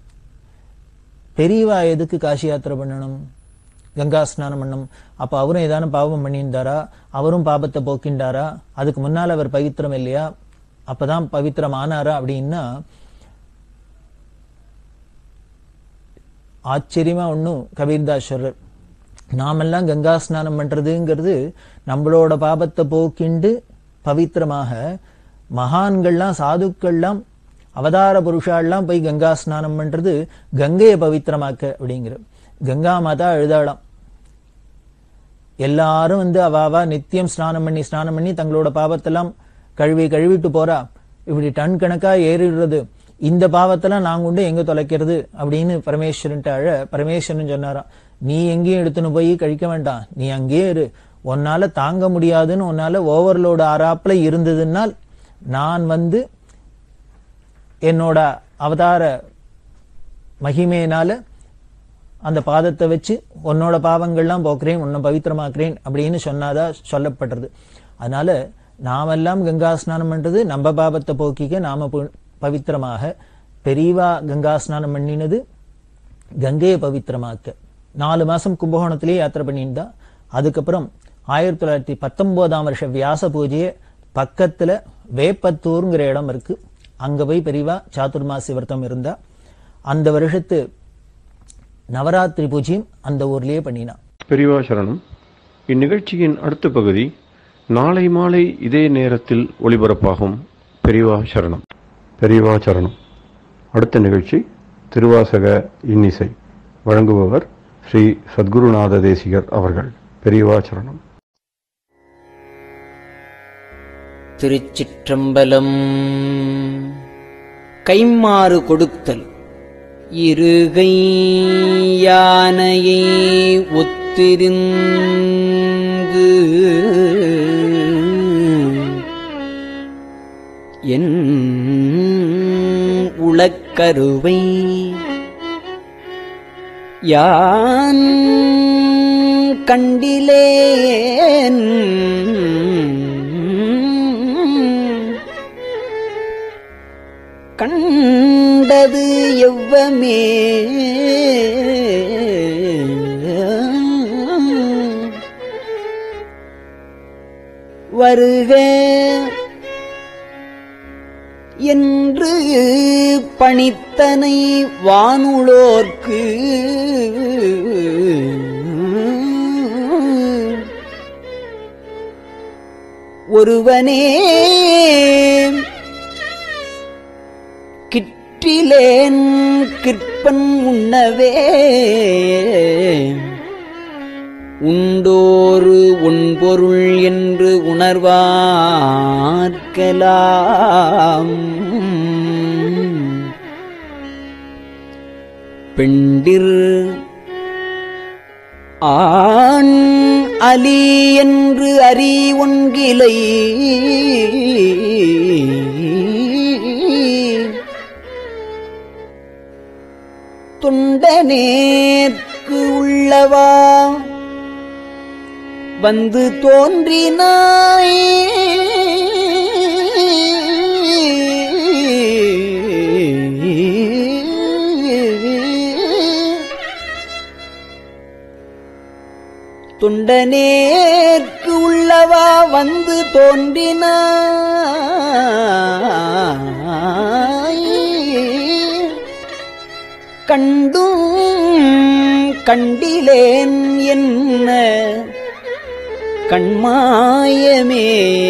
பெரியவா எதுக்கு காசி யாத்திரை பண்ணணும் கங்கா ஸ்நானம் பண்ணணும் அப்ப அவரும் ஏதான பாவம் பண்ணியிருந்தாரா அவரும் பாபத்தை போக்கின்றாரா அதுக்கு முன்னால் அவர் பவித்திரம் இல்லையா அப்பதான் பவித்திரம் ஆனாரா அப்படின்னா ஆச்சரியமா ஒன்றும் கபீர்தாஸ்வரர் நாமெல்லாம் கங்கா ஸ்நானம் பண்றதுங்கிறது நம்மளோட பாபத்தை போக்கிண்டு பவித்திரமாக மகான்கள்லாம் சாதுக்கள்லாம் அவதார புருஷாலாம் போய் கங்கா ஸ்நானம் பண்றது கங்கையை பவித்திரமாக்க அப்படிங்கிற கங்கா மாதா எழுதாளாம் எல்லாரும் வந்து அவாவா நித்தியம் ஸ்நானம் பண்ணி ஸ்நானம் பண்ணி தங்களோட பாவத்தெல்லாம் கழுவி கழுவிட்டு போறா இப்படி டன் கணக்கா ஏறிடுறது இந்த பாவத்தெல்லாம் நாங்க உண்டு எங்க தொலைக்கிறது அப்படின்னு பரமேஸ்வரன் அழ பரமேஸ்வரன் சொன்னாராம் நீ எங்கேயும் எடுத்துன்னு போய் கழிக்க வேண்டாம் நீ அங்கேயே இரு உன்னால தாங்க முடியாதுன்னு உன்னால ஓவர்லோடு ஆறாப்புல இருந்ததுனால் நான் வந்து என்னோட அவதார மகிமையினால அந்த பாதத்தை வச்சு உன்னோட பாவங்கள்லாம் போக்குறேன் உன்னை பவித்திரமாக்குறேன் அப்படின்னு சொன்னாதா சொல்லப்படுறது அதனால நாமெல்லாம் கங்கா ஸ்நானம் பண்றது நம்ம பாபத்தை போக்கிக்க நாம பு- பவித்திரமாக பெரியவா கங்கா ஸ்நானம் பண்ணினது கங்கையை பவித்திரமாக்க நாலு மாசம் கும்பகோணத்திலேயே யாத்திரை பண்ணியிருந்தா அதுக்கப்புறம் ஆயிரத்தி தொள்ளாயிரத்தி பத்தொன்பதாம் வருஷ வியாச பூஜையை பக்கத்துல வேப்பத்தூருங்கிற இடம் இருக்கு அங்க போய் பெரியவா சாதுர்மாசி விரதம் இருந்தா அந்த வருஷத்து நவராத்திரி பூஜையும் அந்த ஊர்லயே பண்ணினா பெரியவா சரணம் இந்நிகழ்ச்சியின் அடுத்த பகுதி நாளை மாலை இதே நேரத்தில் ஒளிபரப்பாகும் பெரியவா சரணம் பெரியவா சரணம் அடுத்த நிகழ்ச்சி திருவாசக இன்னிசை வழங்குபவர் ஸ்ரீ சத்குருநாத தேசிகர் அவர்கள் பெரியவா சரணம் திருச்சிற்றம்பலம் கைம்மாறு கொடுத்தல் இருகை யானையை ஒத்திருந்து என் உளக்கருவை யான் கண்டிலேன் கண்டது எவ்வமே வருக என்று பணித்தனை வானுளோர்க்கு ஒருவனே கிற்றிலேன் கிற்பன் உண்ணவே உண்டோரு உண்பொருள் என்று உணர்வார்க்கலாம் பெண்டிர் ஆண் அலி என்று அறி ஒன்கிலை தொண்டனேற்கு உள்ளவா வந்து தோன்றினாய் துண்டனேற்கு உள்ளவா வந்து தோன்றினாய் கண்டும் கண்டிலேன் என்ன கண்மாயமே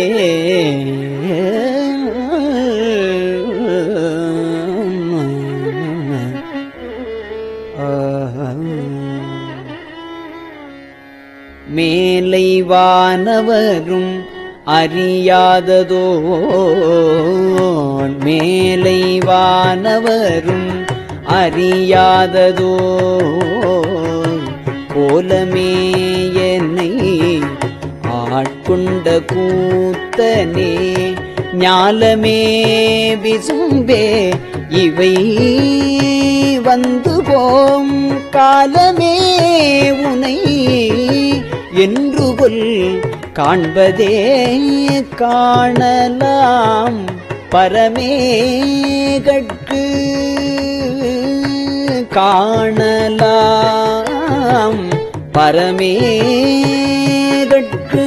மேலை வானவரும் அறியாததோ மேலை வானவரும் அறியாததோ கோலமே என்னை ஆட்கொண்ட கூத்தனே ஞாலமே விசும்பே இவை வந்து போம் காலமே உனை என்று கொல் காண்பதே காணலாம் பரமேகட்கு காணலாம் பரமேகட்கு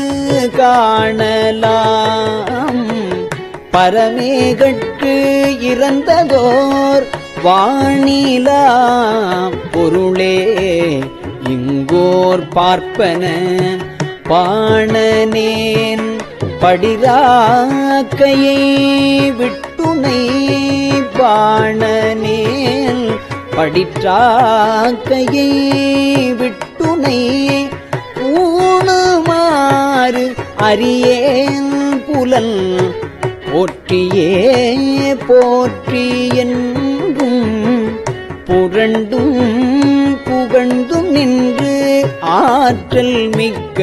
காணலாம் பரமேகட்கு இறந்ததோர் வாணிலா பொருளே இங்கோர் பார்ப்பன பாணனேன் படிராக்கையை விட்டுனை பாணனேன் படிற்றாக்கையை விட்டுனை ஊணுமாறு அறியேன் புலன் போற்றியே போற்றி என்றும் புரண்டும் புகழ்ந்தும் நின்று ஆற்றல் மிக்க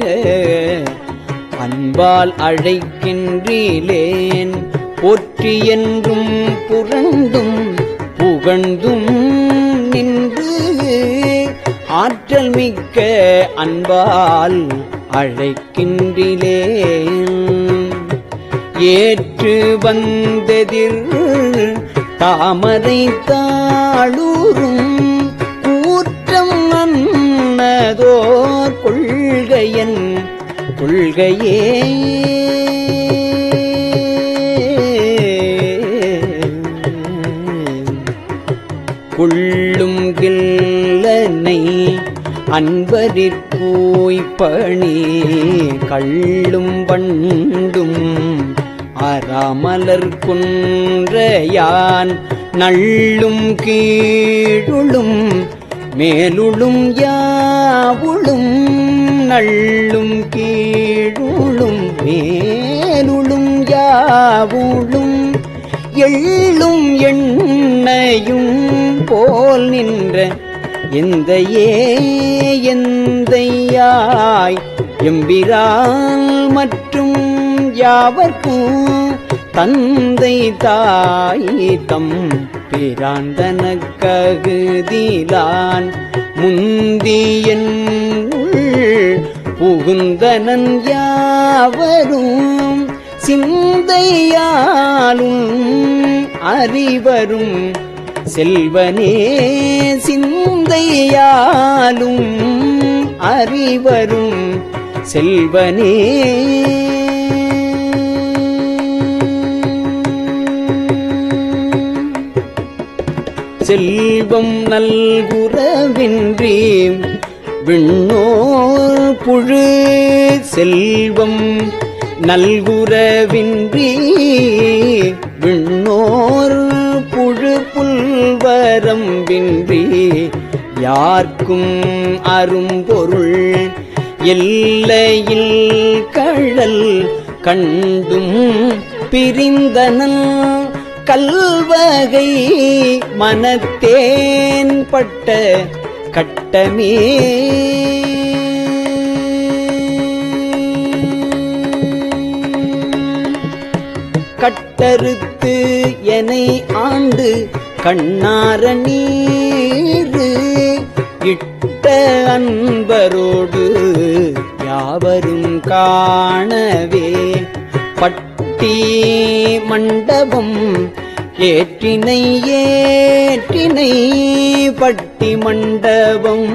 அன்பால் அழைக்கின்றீலேன் போற்றி என்றும் புரண்டும் புகழ்ந்தும் நின்று ஆற்றல் மிக்க அன்பால் அழைக்கின்றிலேன் ஏற்று வந்ததிர் தாமரை தாளூரும் கூற்றம் அன்னதோர் கொள்கையன் கொள்கையே கொள்ளும் கில்லனை அன்பரிற்பூய் பணி கள்ளும் வண்டும் அறாமலர் குன்றையான் நள்ளும் கீழுளும் மேலுளும் யாவுளும் நள்ளும் கீழுளும் மேலுளும் யாவுளும் எள்ளும் எண்ணையும் போல் நின்ற எந்தையே எந்தையாய் எம்பிரால் மற்றும் யாவர்க்கும் தந்தை தாய் தம் பிராந்தன ககுதிலான் முந்தியன் உள் புகுந்தனன் யாவரும் சிந்தையாலும் அறிவரும் செல்வனே சிந்தையாலும் அறிவரும் செல்வனே செல்வம் நல்குறவின்றி விண்ணோர் புழு செல்வம் நல்குறவின்றி விண்ணோர் புழு புல்வரம்பின்றி யார்க்கும் அரும்பொருள் எல்லையில் கழல் கண்டும் பிரிந்தனன் கல்வகை மனத்தேன் பட்ட கட்டமே கட்டறுத்து எனை ஆண்டு கண்ணார நீரு இட்ட அன்பரோடு யாவரும் காணவே பட்டி மண்டபம் ஏற்றினை ஏற்றினை பட்டி மண்டபம்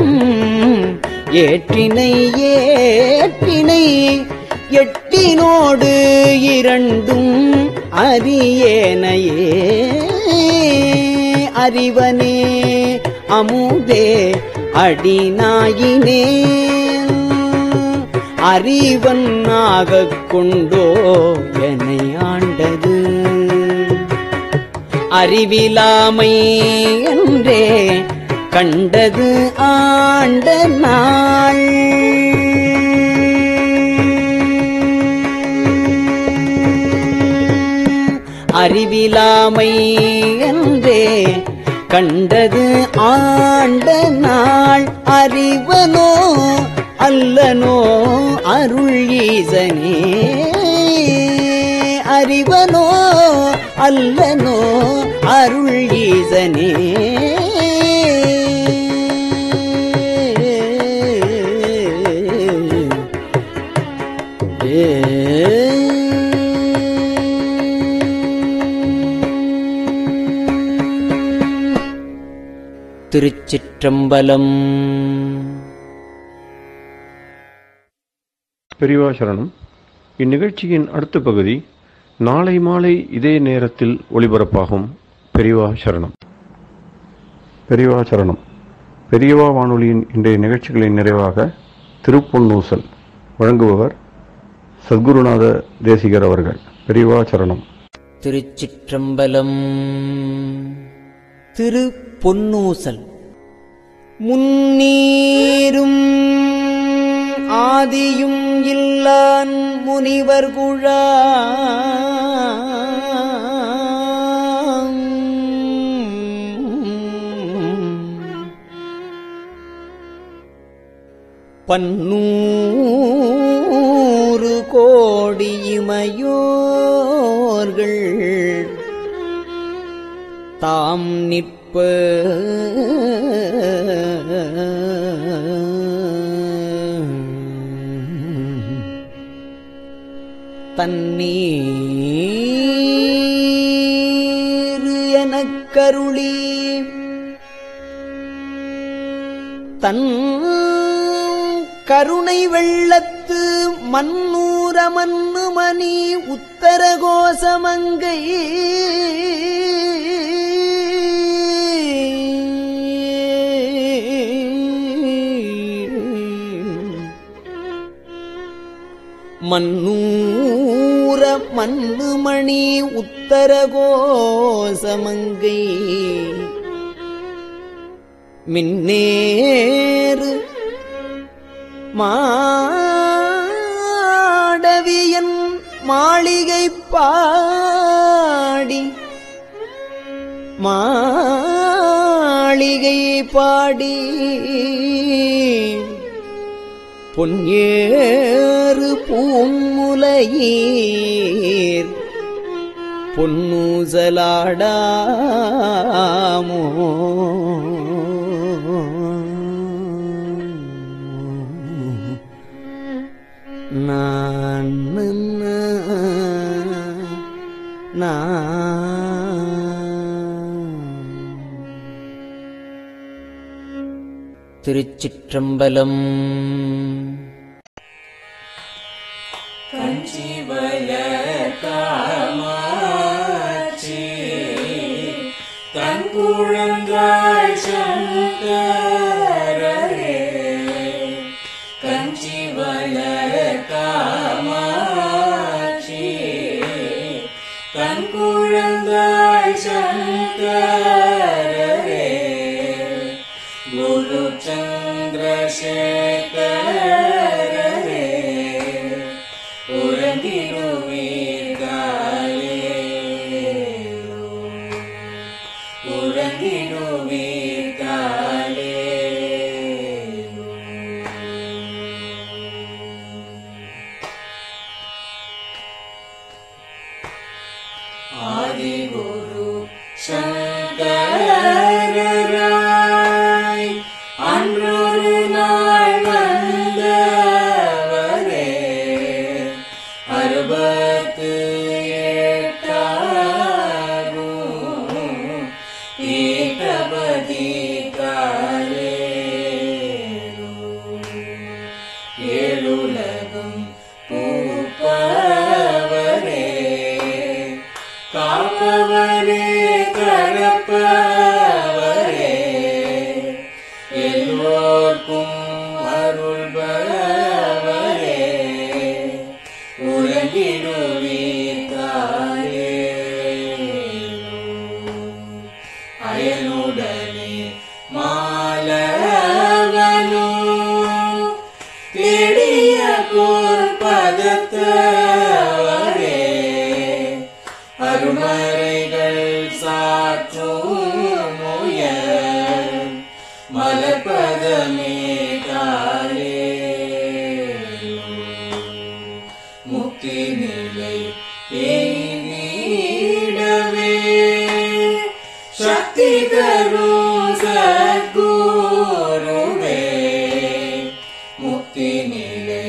ஏற்றினை ஏற்றினை எட்டினோடு இரண்டும் அரியேனையே அறிவனே அமுதே அடிநாயினே அறிவன் ஆகக் கொண்டோ என்னை ஆண்டது அறிவிலாமை என்றே கண்டது ஆண்ட நாள் அறிவிலாமை என்றே கண்டது ஆண்ட நாள் அறிவனோ அல்லனோ அருள் ஈசனே அறிவனோ அல்லனோ அருள் ஈசனே திருச்சிற்றம்பலம் பெரியவா சரணம் இந்நிகழ்ச்சியின் அடுத்த பகுதி நாளை மாலை இதே நேரத்தில் ஒளிபரப்பாகும் பெரியவா சரணம் பெரியவா சரணம் பெரியவா வானொலியின் இன்றைய நிகழ்ச்சிகளின் நிறைவாக திருப்பொன்னூசல் வழங்குபவர் சத்குருநாத தேசிகர் அவர்கள் பெரியவா சரணம் திருச்சிற்றம்பலம் திரு பொன்னூசல் முன்னீரும் ஆதியும் இல்லான் முனிவர் குழாம் பன்னூறு கோடி இமையோர்கள் தாம் நிற்ப தண்ணீர் எனக் கருளி தன் கருணை வெள்ளத்து மன்னூர மன்னு மணி உத்தர கோசமங்கை மன்னூர மன்னு மணி உத்தர கோசமங்கை மின்னேறு மாடவியன் மாளிகை பாடி மாளிகை பாடி பொன்னேறு பூமுலையீர் பொன்னூசலாடாமோ நான் திருச்சிற்றம்பலம் தன் குழந்தாய் சங்கரரே கஞ்சி வளர் காமாட்சி தன் குழந்தாய் சங்கரரே குரு சந்திரசேகரரே உறங்கிடுவீர்களே உறங்கிடுவீர்களே ஆதிகுரு சங்கராய் அன்றொரு நாள் வந்தவரே அறுபத்து எட்டாகும் பீட்டபதி காலே ஏழுலகும் பூப்பவரே காப்பவரே கடப்பவரே எல்லோர்க்கும் அருள்பவரே உறங்கிடுவீர்களே அயனுடனே மாலவனோ தேடிய பொற்பதத்தவரே அருமறைகள் சாற்றும் முயல் மலர்பதமே காலே முக்தி நிலை எய்திடவே சக்தி தரும் சத்குருவே முக்தி நிலை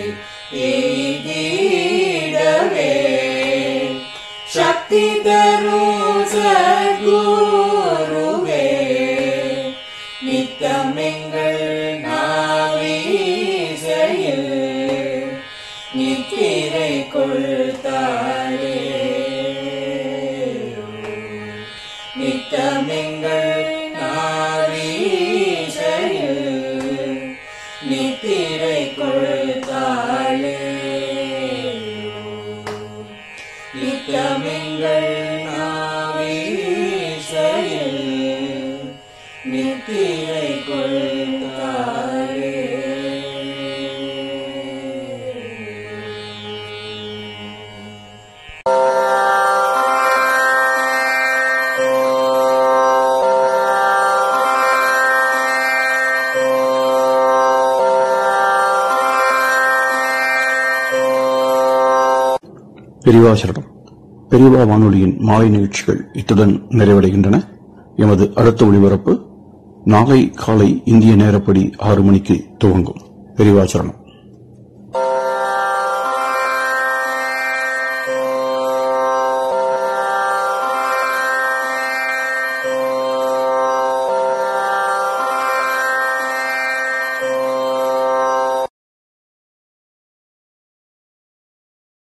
எய்திடவே சக்தி தரும் சத்குருவே நித்தமெங்கள் நாவீசையில் நித்திரை கொள்தாளே நித்தமெங்கள் நாவீசையில் நித்திரை கொள்தாளே நித்தமெங்கள் நாவீசையில் நித்திரை கொள்தாளே பெரியவா சரணம் பெரியவா வானொலியின் மாலை நிகழ்ச்சிகள் இத்துடன் நிறைவடைகின்றன எமது அடுத்த ஒளிபரப்பு நாளை காலை இந்திய நேரப்படி ஆறு மணிக்கு துவங்கும் பெரியவா சரணம்